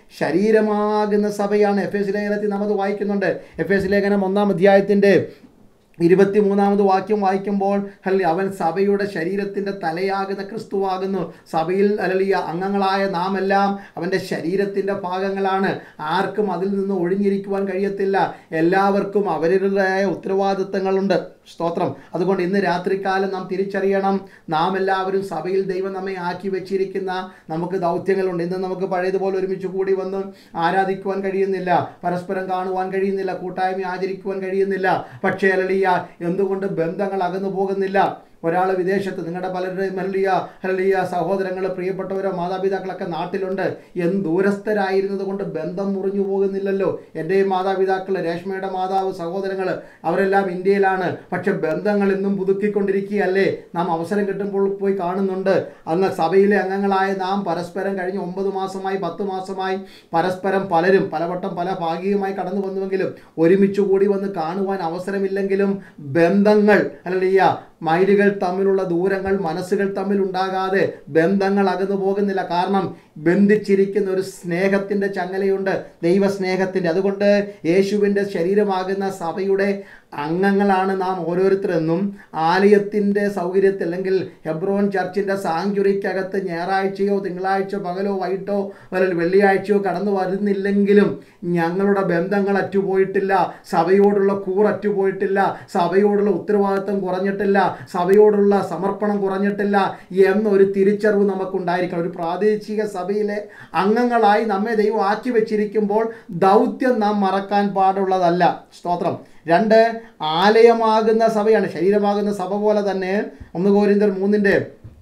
S1: ശരീരമാകുന്ന സഭയാണ് എഫ് എസ് ലേഖനത്തിൽ നാം അത് വായിക്കുന്നുണ്ട് എഫ് എസ് ലേഖനം ഒന്നാം അധ്യായത്തിൻ്റെ ഇരുപത്തി മൂന്നാമത് വാക്യം വായിക്കുമ്പോൾ അല്ലെ അവൻ സഭയുടെ ശരീരത്തിൻ്റെ തലയാകുന്ന ക്രിസ്തുവാകുന്നു സഭയിൽ അല്ലെ അംഗങ്ങളായ നാം എല്ലാം അവൻ്റെ ശരീരത്തിൻ്റെ ഭാഗങ്ങളാണ് ആർക്കും അതിൽ നിന്ന് ഒഴിഞ്ഞിരിക്കുവാൻ കഴിയത്തില്ല എല്ലാവർക്കും അവരുടേതായ ഉത്തരവാദിത്തങ്ങളുണ്ട് സ്തോത്രം അതുകൊണ്ട് ഇന്ന് രാത്രികാലം നാം തിരിച്ചറിയണം നാം എല്ലാവരും സഭയിൽ ദൈവം നമ്മെ ആക്കി വെച്ചിരിക്കുന്ന നമുക്ക് ദൗത്യങ്ങളുണ്ട് ഇന്ന് നമുക്ക് പഴയതുപോലെ ഒരുമിച്ച് കൂടി വന്ന് ആരാധിക്കുവാൻ കഴിയുന്നില്ല പരസ്പരം കാണുവാൻ കഴിയുന്നില്ല കൂട്ടായ്മ ആചരിക്കുവാൻ കഴിയുന്നില്ല പക്ഷേ അലളിയ എന്തുകൊണ്ട് ബന്ധങ്ങൾ അകന്നു പോകുന്നില്ല ഒരാൾ വിദേശത്ത് നിങ്ങളുടെ പലരുടെയും ഹല്ലിയ ഹല്ലിയ സഹോദരങ്ങൾ പ്രിയപ്പെട്ടവരോ മാതാപിതാക്കളൊക്കെ നാട്ടിലുണ്ട് എന്ന് ദൂരസ്ഥരായിരുന്നത് കൊണ്ട് ബന്ധം മുറിഞ്ഞു പോകുന്നില്ലല്ലോ എൻ്റെയും മാതാപിതാക്കൾ രേഷ്മയുടെ മാതാവ് സഹോദരങ്ങൾ അവരെല്ലാം ഇന്ത്യയിലാണ് പക്ഷെ ബന്ധങ്ങൾ ഇന്നും പുതുക്കിക്കൊണ്ടിരിക്കുകയല്ലേ നാം അവസരം കിട്ടുമ്പോൾ പോയി കാണുന്നുണ്ട് അന്ന് സഭയിലെ അംഗങ്ങളായ നാം പരസ്പരം കഴിഞ്ഞ ഒമ്പത് മാസമായി പത്ത് മാസമായി പരസ്പരം പലരും പലവട്ടം പല ഭാഗികമായി കടന്നു വന്നുവെങ്കിലും ഒരുമിച്ച് കൂടി വന്ന് കാണുവാൻ അവസരമില്ലെങ്കിലും ബന്ധങ്ങൾ അല്ലല്ല മൈലുകൾ തമ്മിലുള്ള ദൂരങ്ങൾ മനസ്സുകൾ തമ്മിൽ ഉണ്ടാകാതെ ബന്ധങ്ങൾ അകന്നു പോകുന്നില്ല കാരണം ബന്ധിച്ചിരിക്കുന്ന ഒരു സ്നേഹത്തിൻ്റെ ചങ്ങലയുണ്ട് ദൈവസ്നേഹത്തിൻ്റെ അതുകൊണ്ട് യേശുവിൻ്റെ ശരീരമാകുന്ന സഭയുടെ അംഗങ്ങളാണ് നാം ഓരോരുത്തരെന്നും ആലയത്തിൻ്റെ സൗകര്യത്തിൽ അല്ലെങ്കിൽ ഹെബ്രോൻ ചർച്ചിൻ്റെ സാങ്ച്വറിക്കകത്ത് ഞായറാഴ്ചയോ തിങ്കളാഴ്ച പകലോ വൈകിട്ടോ അല്ലെങ്കിൽ വെള്ളിയാഴ്ചയോ കടന്നു വരുന്നില്ലെങ്കിലും ഞങ്ങളുടെ ബന്ധങ്ങൾ അറ്റുപോയിട്ടില്ല സഭയോടുള്ള കൂർ അറ്റുപോയിട്ടില്ല സഭയോടുള്ള ഉത്തരവാദിത്വം കുറഞ്ഞിട്ടില്ല സഭയോടുള്ള സമർപ്പണം കുറഞ്ഞിട്ടില്ല എന്നൊരു തിരിച്ചറിവ് നമുക്കുണ്ടായിരിക്കണം ഒരു പ്രാദേശിക സഭയിലെ അംഗങ്ങളായി നമ്മെ ദൈവം ആക്കി വെച്ചിരിക്കുമ്പോൾ ദൗത്യം നാം മറക്കാൻ പാടുള്ളതല്ല സ്തോത്രം രണ്ട് ആലയമാകുന്ന സഭയാണ് ശരീരമാകുന്ന സഭ പോലെ തന്നെ ഒന്ന് കോരിന്തർ മൂന്നിൻ്റെ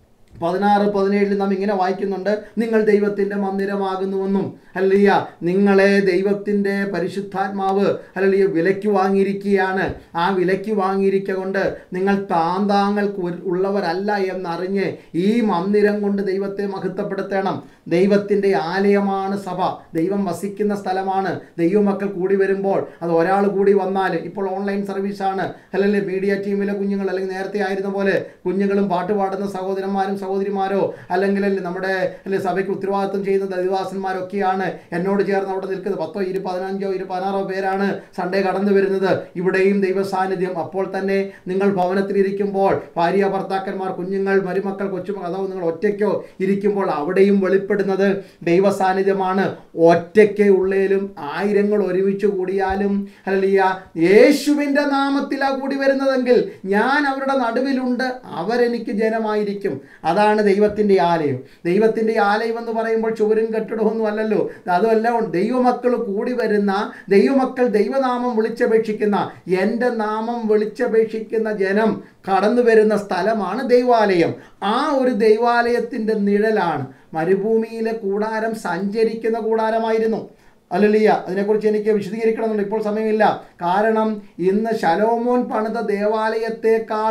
S1: പതിനാറ് പതിനേഴിൽ നാം ഇങ്ങനെ വായിക്കുന്നുണ്ട് നിങ്ങൾ ദൈവത്തിൻ്റെ മന്ദിരമാകുന്നുവെന്നും അല്ലയ്യ നിങ്ങളെ ദൈവത്തിൻ്റെ പരിശുദ്ധാത്മാവ് അല്ലയ്യ വിലയ്ക്ക് വാങ്ങിയിരിക്കുകയാണ് ആ വിലയ്ക്ക് വാങ്ങിയിരിക്ക കൊണ്ട് നിങ്ങൾ താന്താങ്ങൾക്ക് ഒരു- ഉള്ളവരല്ല എന്നറിഞ്ഞ് ഈ മന്ദിരം കൊണ്ട് ദൈവത്തെ മഹത്വപ്പെടുത്തണം ദൈവത്തിൻ്റെ ആലയമാണ് സഭ ദൈവം വസിക്കുന്ന സ്ഥലമാണ് ദൈവമക്കൾ കൂടി വരുമ്പോൾ അത് ഒരാൾ കൂടി വന്നാൽ ഇപ്പോൾ ഓൺലൈൻ സർവീസാണ് അല്ലെങ്കിൽ മീഡിയ ടീമിലെ കുഞ്ഞുങ്ങൾ അല്ലെങ്കിൽ നേരത്തെ ആയിരുന്ന പോലെ കുഞ്ഞുങ്ങളും പാട്ട് പാടുന്ന സഹോദരന്മാരും സഹോദരിമാരോ അല്ലെങ്കിൽ നമ്മുടെ അല്ലെങ്കിൽ സഭയ്ക്ക് ഉത്തരവാദിത്വം ചെയ്യുന്ന ദൈവദാസന്മാരൊക്കെയാണ് എന്നോട് ചേർന്ന് അവിടെ നിൽക്കുന്നത് പത്തോ ഇരു പതിനഞ്ചോ ഇരു പതിനാറോ പേരാണ് സൺഡേ കടന്നു വരുന്നത് ഇവിടെയും ദൈവ സാന്നിധ്യം അപ്പോൾ തന്നെ നിങ്ങൾ ഭവനത്തിലിരിക്കുമ്പോൾ ഭാര്യ ഭർത്താക്കന്മാർ കുഞ്ഞുങ്ങൾ മരുമക്കൾ കൊച്ചുമക്കൾ അഥവാ നിങ്ങൾ ഒറ്റയ്ക്കോ ഇരിക്കുമ്പോൾ അവിടെയും വെളിപ്പെടുന്നത് ദൈവ സാന്നിധ്യമാണ് ഒറ്റയ്ക്ക് ഉള്ളേലും ആയിരങ്ങൾ ഒരുമിച്ച് കൂടിയാലും അല്ലല്ല യേശുവിൻ്റെ നാമത്തിലാ കൂടി വരുന്നതെങ്കിൽ ഞാൻ അവരുടെ നടുവിലുണ്ട് അവരെനിക്ക് ജനമായിരിക്കും അതാണ് ദൈവത്തിൻ്റെ ആലയം ദൈവത്തിൻ്റെ ആലയം എന്ന് പറയുമ്പോൾ ചുവരും കെട്ടിടമൊന്നും അല്ലല്ലോ അതുമല്ല ദൈവമക്കൾ കൂടി വരുന്ന ദൈവമക്കൾ ദൈവനാമം വിളിച്ചപേക്ഷിക്കുന്ന എൻ്റെ നാമം വിളിച്ചപേക്ഷിക്കുന്ന ജനം കടന്നു വരുന്ന സ്ഥലമാണ് ദൈവാലയം ആ ഒരു ദൈവാലയത്തിൻ്റെ നിഴലാണ് മരുഭൂമിയിലെ കൂടാരം സഞ്ചരിക്കുന്ന കൂടാരമായിരുന്നു അല്ലല്ലിയ അതിനെക്കുറിച്ച് എനിക്ക് വിശദീകരിക്കണമെന്നുണ്ട് ഇപ്പോൾ സമയമില്ല കാരണം ഇന്ന് ശലോമോൻ പണിത ദേവാലയത്തെക്കാളും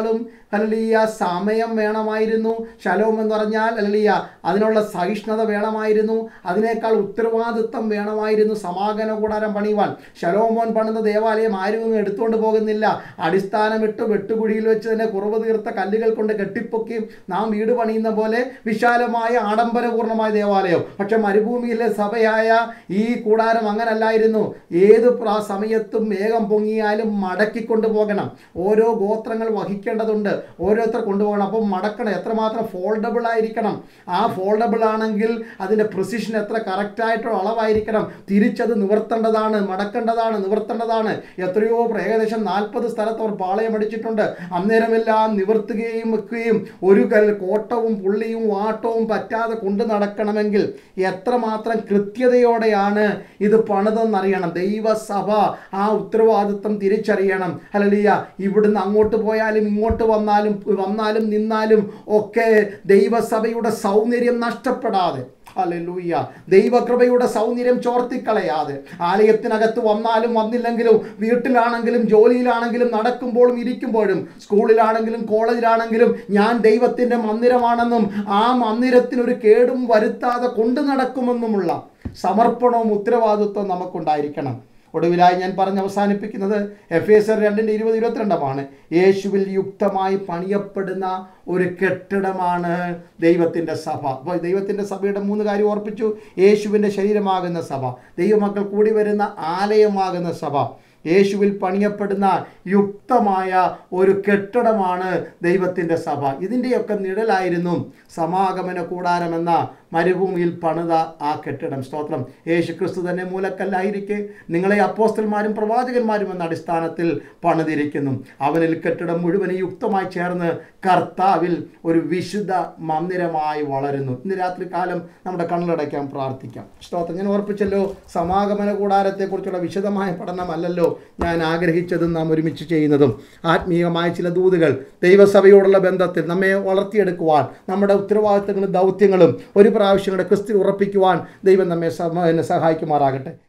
S1: അല്ലലിയ സമയം വേണമായിരുന്നു ശലോം എന്ന് പറഞ്ഞാൽ അല്ലലിയ അതിനുള്ള സഹിഷ്ണുത വേണമായിരുന്നു അതിനേക്കാൾ ഉത്തരവാദിത്വം വേണമായിരുന്നു സമാഗമന കൂടാരം പണിയുവാൻ ശലോമോൻ പണിത ദേവാലയം ആരും ഇങ്ങ് എടുത്തുകൊണ്ട് പോകുന്നില്ല അടിസ്ഥാനമിട്ട് വെട്ടുകുഴിയിൽ വെച്ച് തന്നെ കുറവ് തീർത്ത കല്ലുകൾ കൊണ്ട് കെട്ടിപ്പൊക്കി നാം വീട് പണിയുന്ന പോലെ വിശാലമായ ആഡംബരപൂർണമായ ദേവാലയം പക്ഷെ മരുഭൂമിയിലെ സഭയായ ഈ കൂടാരം അങ്ങനല്ലായിരുന്നു ഏത് പ്രാ സമയത്തും വേഗം പൊങ്ങിയാലും മടക്കിക്കൊണ്ട് പോകണം ഓരോ ഗോത്രങ്ങൾ വഹിക്കേണ്ടതുണ്ട് ഓരോരുത്തർ കൊണ്ടുപോകണം അപ്പം മടക്കണം എത്രമാത്രം ഫോൾഡബിൾ ആയിരിക്കണം ആ ഫോൾഡബിൾ ആണെങ്കിൽ അതിൻ്റെ പ്രിസിഷൻ എത്ര കറക്റ്റായിട്ടുള്ള അളവായിരിക്കണം തിരിച്ചത് നിവർത്തേണ്ടതാണ് മടക്കേണ്ടതാണ് നിവർത്തേണ്ടതാണ് എത്രയോ പ്ര- ഏകദേശം നാൽപ്പത് സ്ഥലത്ത് അവർ പാളയം അടിച്ചിട്ടുണ്ട് അന്നേരമെല്ലാം നിവർത്തുകയും വെക്കുകയും ഒരു കൽ കോട്ടവും പുള്ളിയും വാട്ടവും പറ്റാതെ കൊണ്ടു നടക്കണമെങ്കിൽ എത്രമാത്രം കൃത്യതയോടെയാണ് ഇത് പണിതെന്നറിയണം ദൈവസഭ ആ ഉത്തരവാദിത്വം തിരിച്ചറിയണം അല്ലല്ല ഇവിടുന്ന് അങ്ങോട്ട് പോയാലും ഇങ്ങോട്ട് വന്നാലും വന്നാലും നിന്നാലും ഒക്കെ ദൈവസഭയുടെ സൗന്ദര്യം നഷ്ടപ്പെടാതെ ഹല്ലേലൂയ ദൈവകൃപയുടെ സൗന്ദര്യം ചോർത്തിക്കളയാതെ ആലയത്തിനകത്ത് വന്നാലും വന്നില്ലെങ്കിലും വീട്ടിലാണെങ്കിലും ജോലിയിലാണെങ്കിലും നടക്കുമ്പോഴും ഇരിക്കുമ്പോഴും സ്കൂളിലാണെങ്കിലും കോളേജിലാണെങ്കിലും ഞാൻ ദൈവത്തിൻ്റെ മന്ദിരമാണെന്നും ആ മന്ദിരത്തിനൊരു കേടും വരുത്താതെ കൊണ്ടു നടക്കുമെന്നുമുള്ള സമർപ്പണവും ഉത്തരവാദിത്വം നമുക്കുണ്ടായിരിക്കണം ഒടുവിലായി ഞാൻ പറഞ്ഞ് അവസാനിപ്പിക്കുന്നത് എഫ് എസ് ആർ രണ്ടിൻ്റെ ഇരുപത് ഇരുപത്തിരണ്ടമാണ് യേശുവിൽ യുക്തമായി പണിയപ്പെടുന്ന ഒരു കെട്ടിടമാണ് ദൈവത്തിൻ്റെ സഭ അപ്പോൾ ദൈവത്തിൻ്റെ സഭയുടെ മൂന്ന് കാര്യം ഓർപ്പിച്ചു യേശുവിൻ്റെ ശരീരമാകുന്ന സഭ ദൈവമക്കൾ കൂടി വരുന്ന ആലയമാകുന്ന സഭ യേശുവിൽ പണിയപ്പെടുന്ന യുക്തമായ ഒരു കെട്ടിടമാണ് ദൈവത്തിൻ്റെ സഭ ഇതിൻ്റെയൊക്കെ നിഴലായിരുന്നു സമാഗമന കൂടാരമെന്ന മരുഭൂമിയിൽ പണിത ആ കെട്ടിടം സ്തോത്രം യേശു ക്രിസ്തു തന്നെ മൂലക്കല്ലായിരിക്കെ നിങ്ങളെ അപ്പോസ്റ്റന്മാരും പ്രവാചകന്മാരും എന്ന അടിസ്ഥാനത്തിൽ പണിതിരിക്കുന്നു അവനിൽ കെട്ടിടം മുഴുവൻ യുക്തമായി ചേർന്ന് കർത്താവിൽ ഒരു വിശുദ്ധ മന്ദിരമായി വളരുന്നു ഇന്ന് രാത്രി കാലം നമ്മുടെ കണ്ണിലടയ്ക്കാൻ പ്രാർത്ഥിക്കാം സ്തോത്രം ഞാൻ ഓർപ്പിച്ചല്ലോ സമാഗമന കൂടാരത്തെക്കുറിച്ചുള്ള വിശദമായ പഠനമല്ലല്ലോ ഞാൻ ആഗ്രഹിച്ചതും നാം ഒരുമിച്ച് ചെയ്യുന്നതും ആത്മീയമായ ചില ദൂതുകൾ ദൈവസഭയോടുള്ള ബന്ധത്തിൽ നമ്മെ വളർത്തിയെടുക്കുവാൻ നമ്മുടെ ഉത്തരവാദിത്തങ്ങളും ദൗത്യങ്ങളും ഒരു പ്രാവശ്യം കൂടെ ക്രിസ്തു ഉറപ്പിക്കുവാൻ ദൈവം നമ്മെ സമ- എന്നെ സഹായിക്കുമാറാകട്ടെ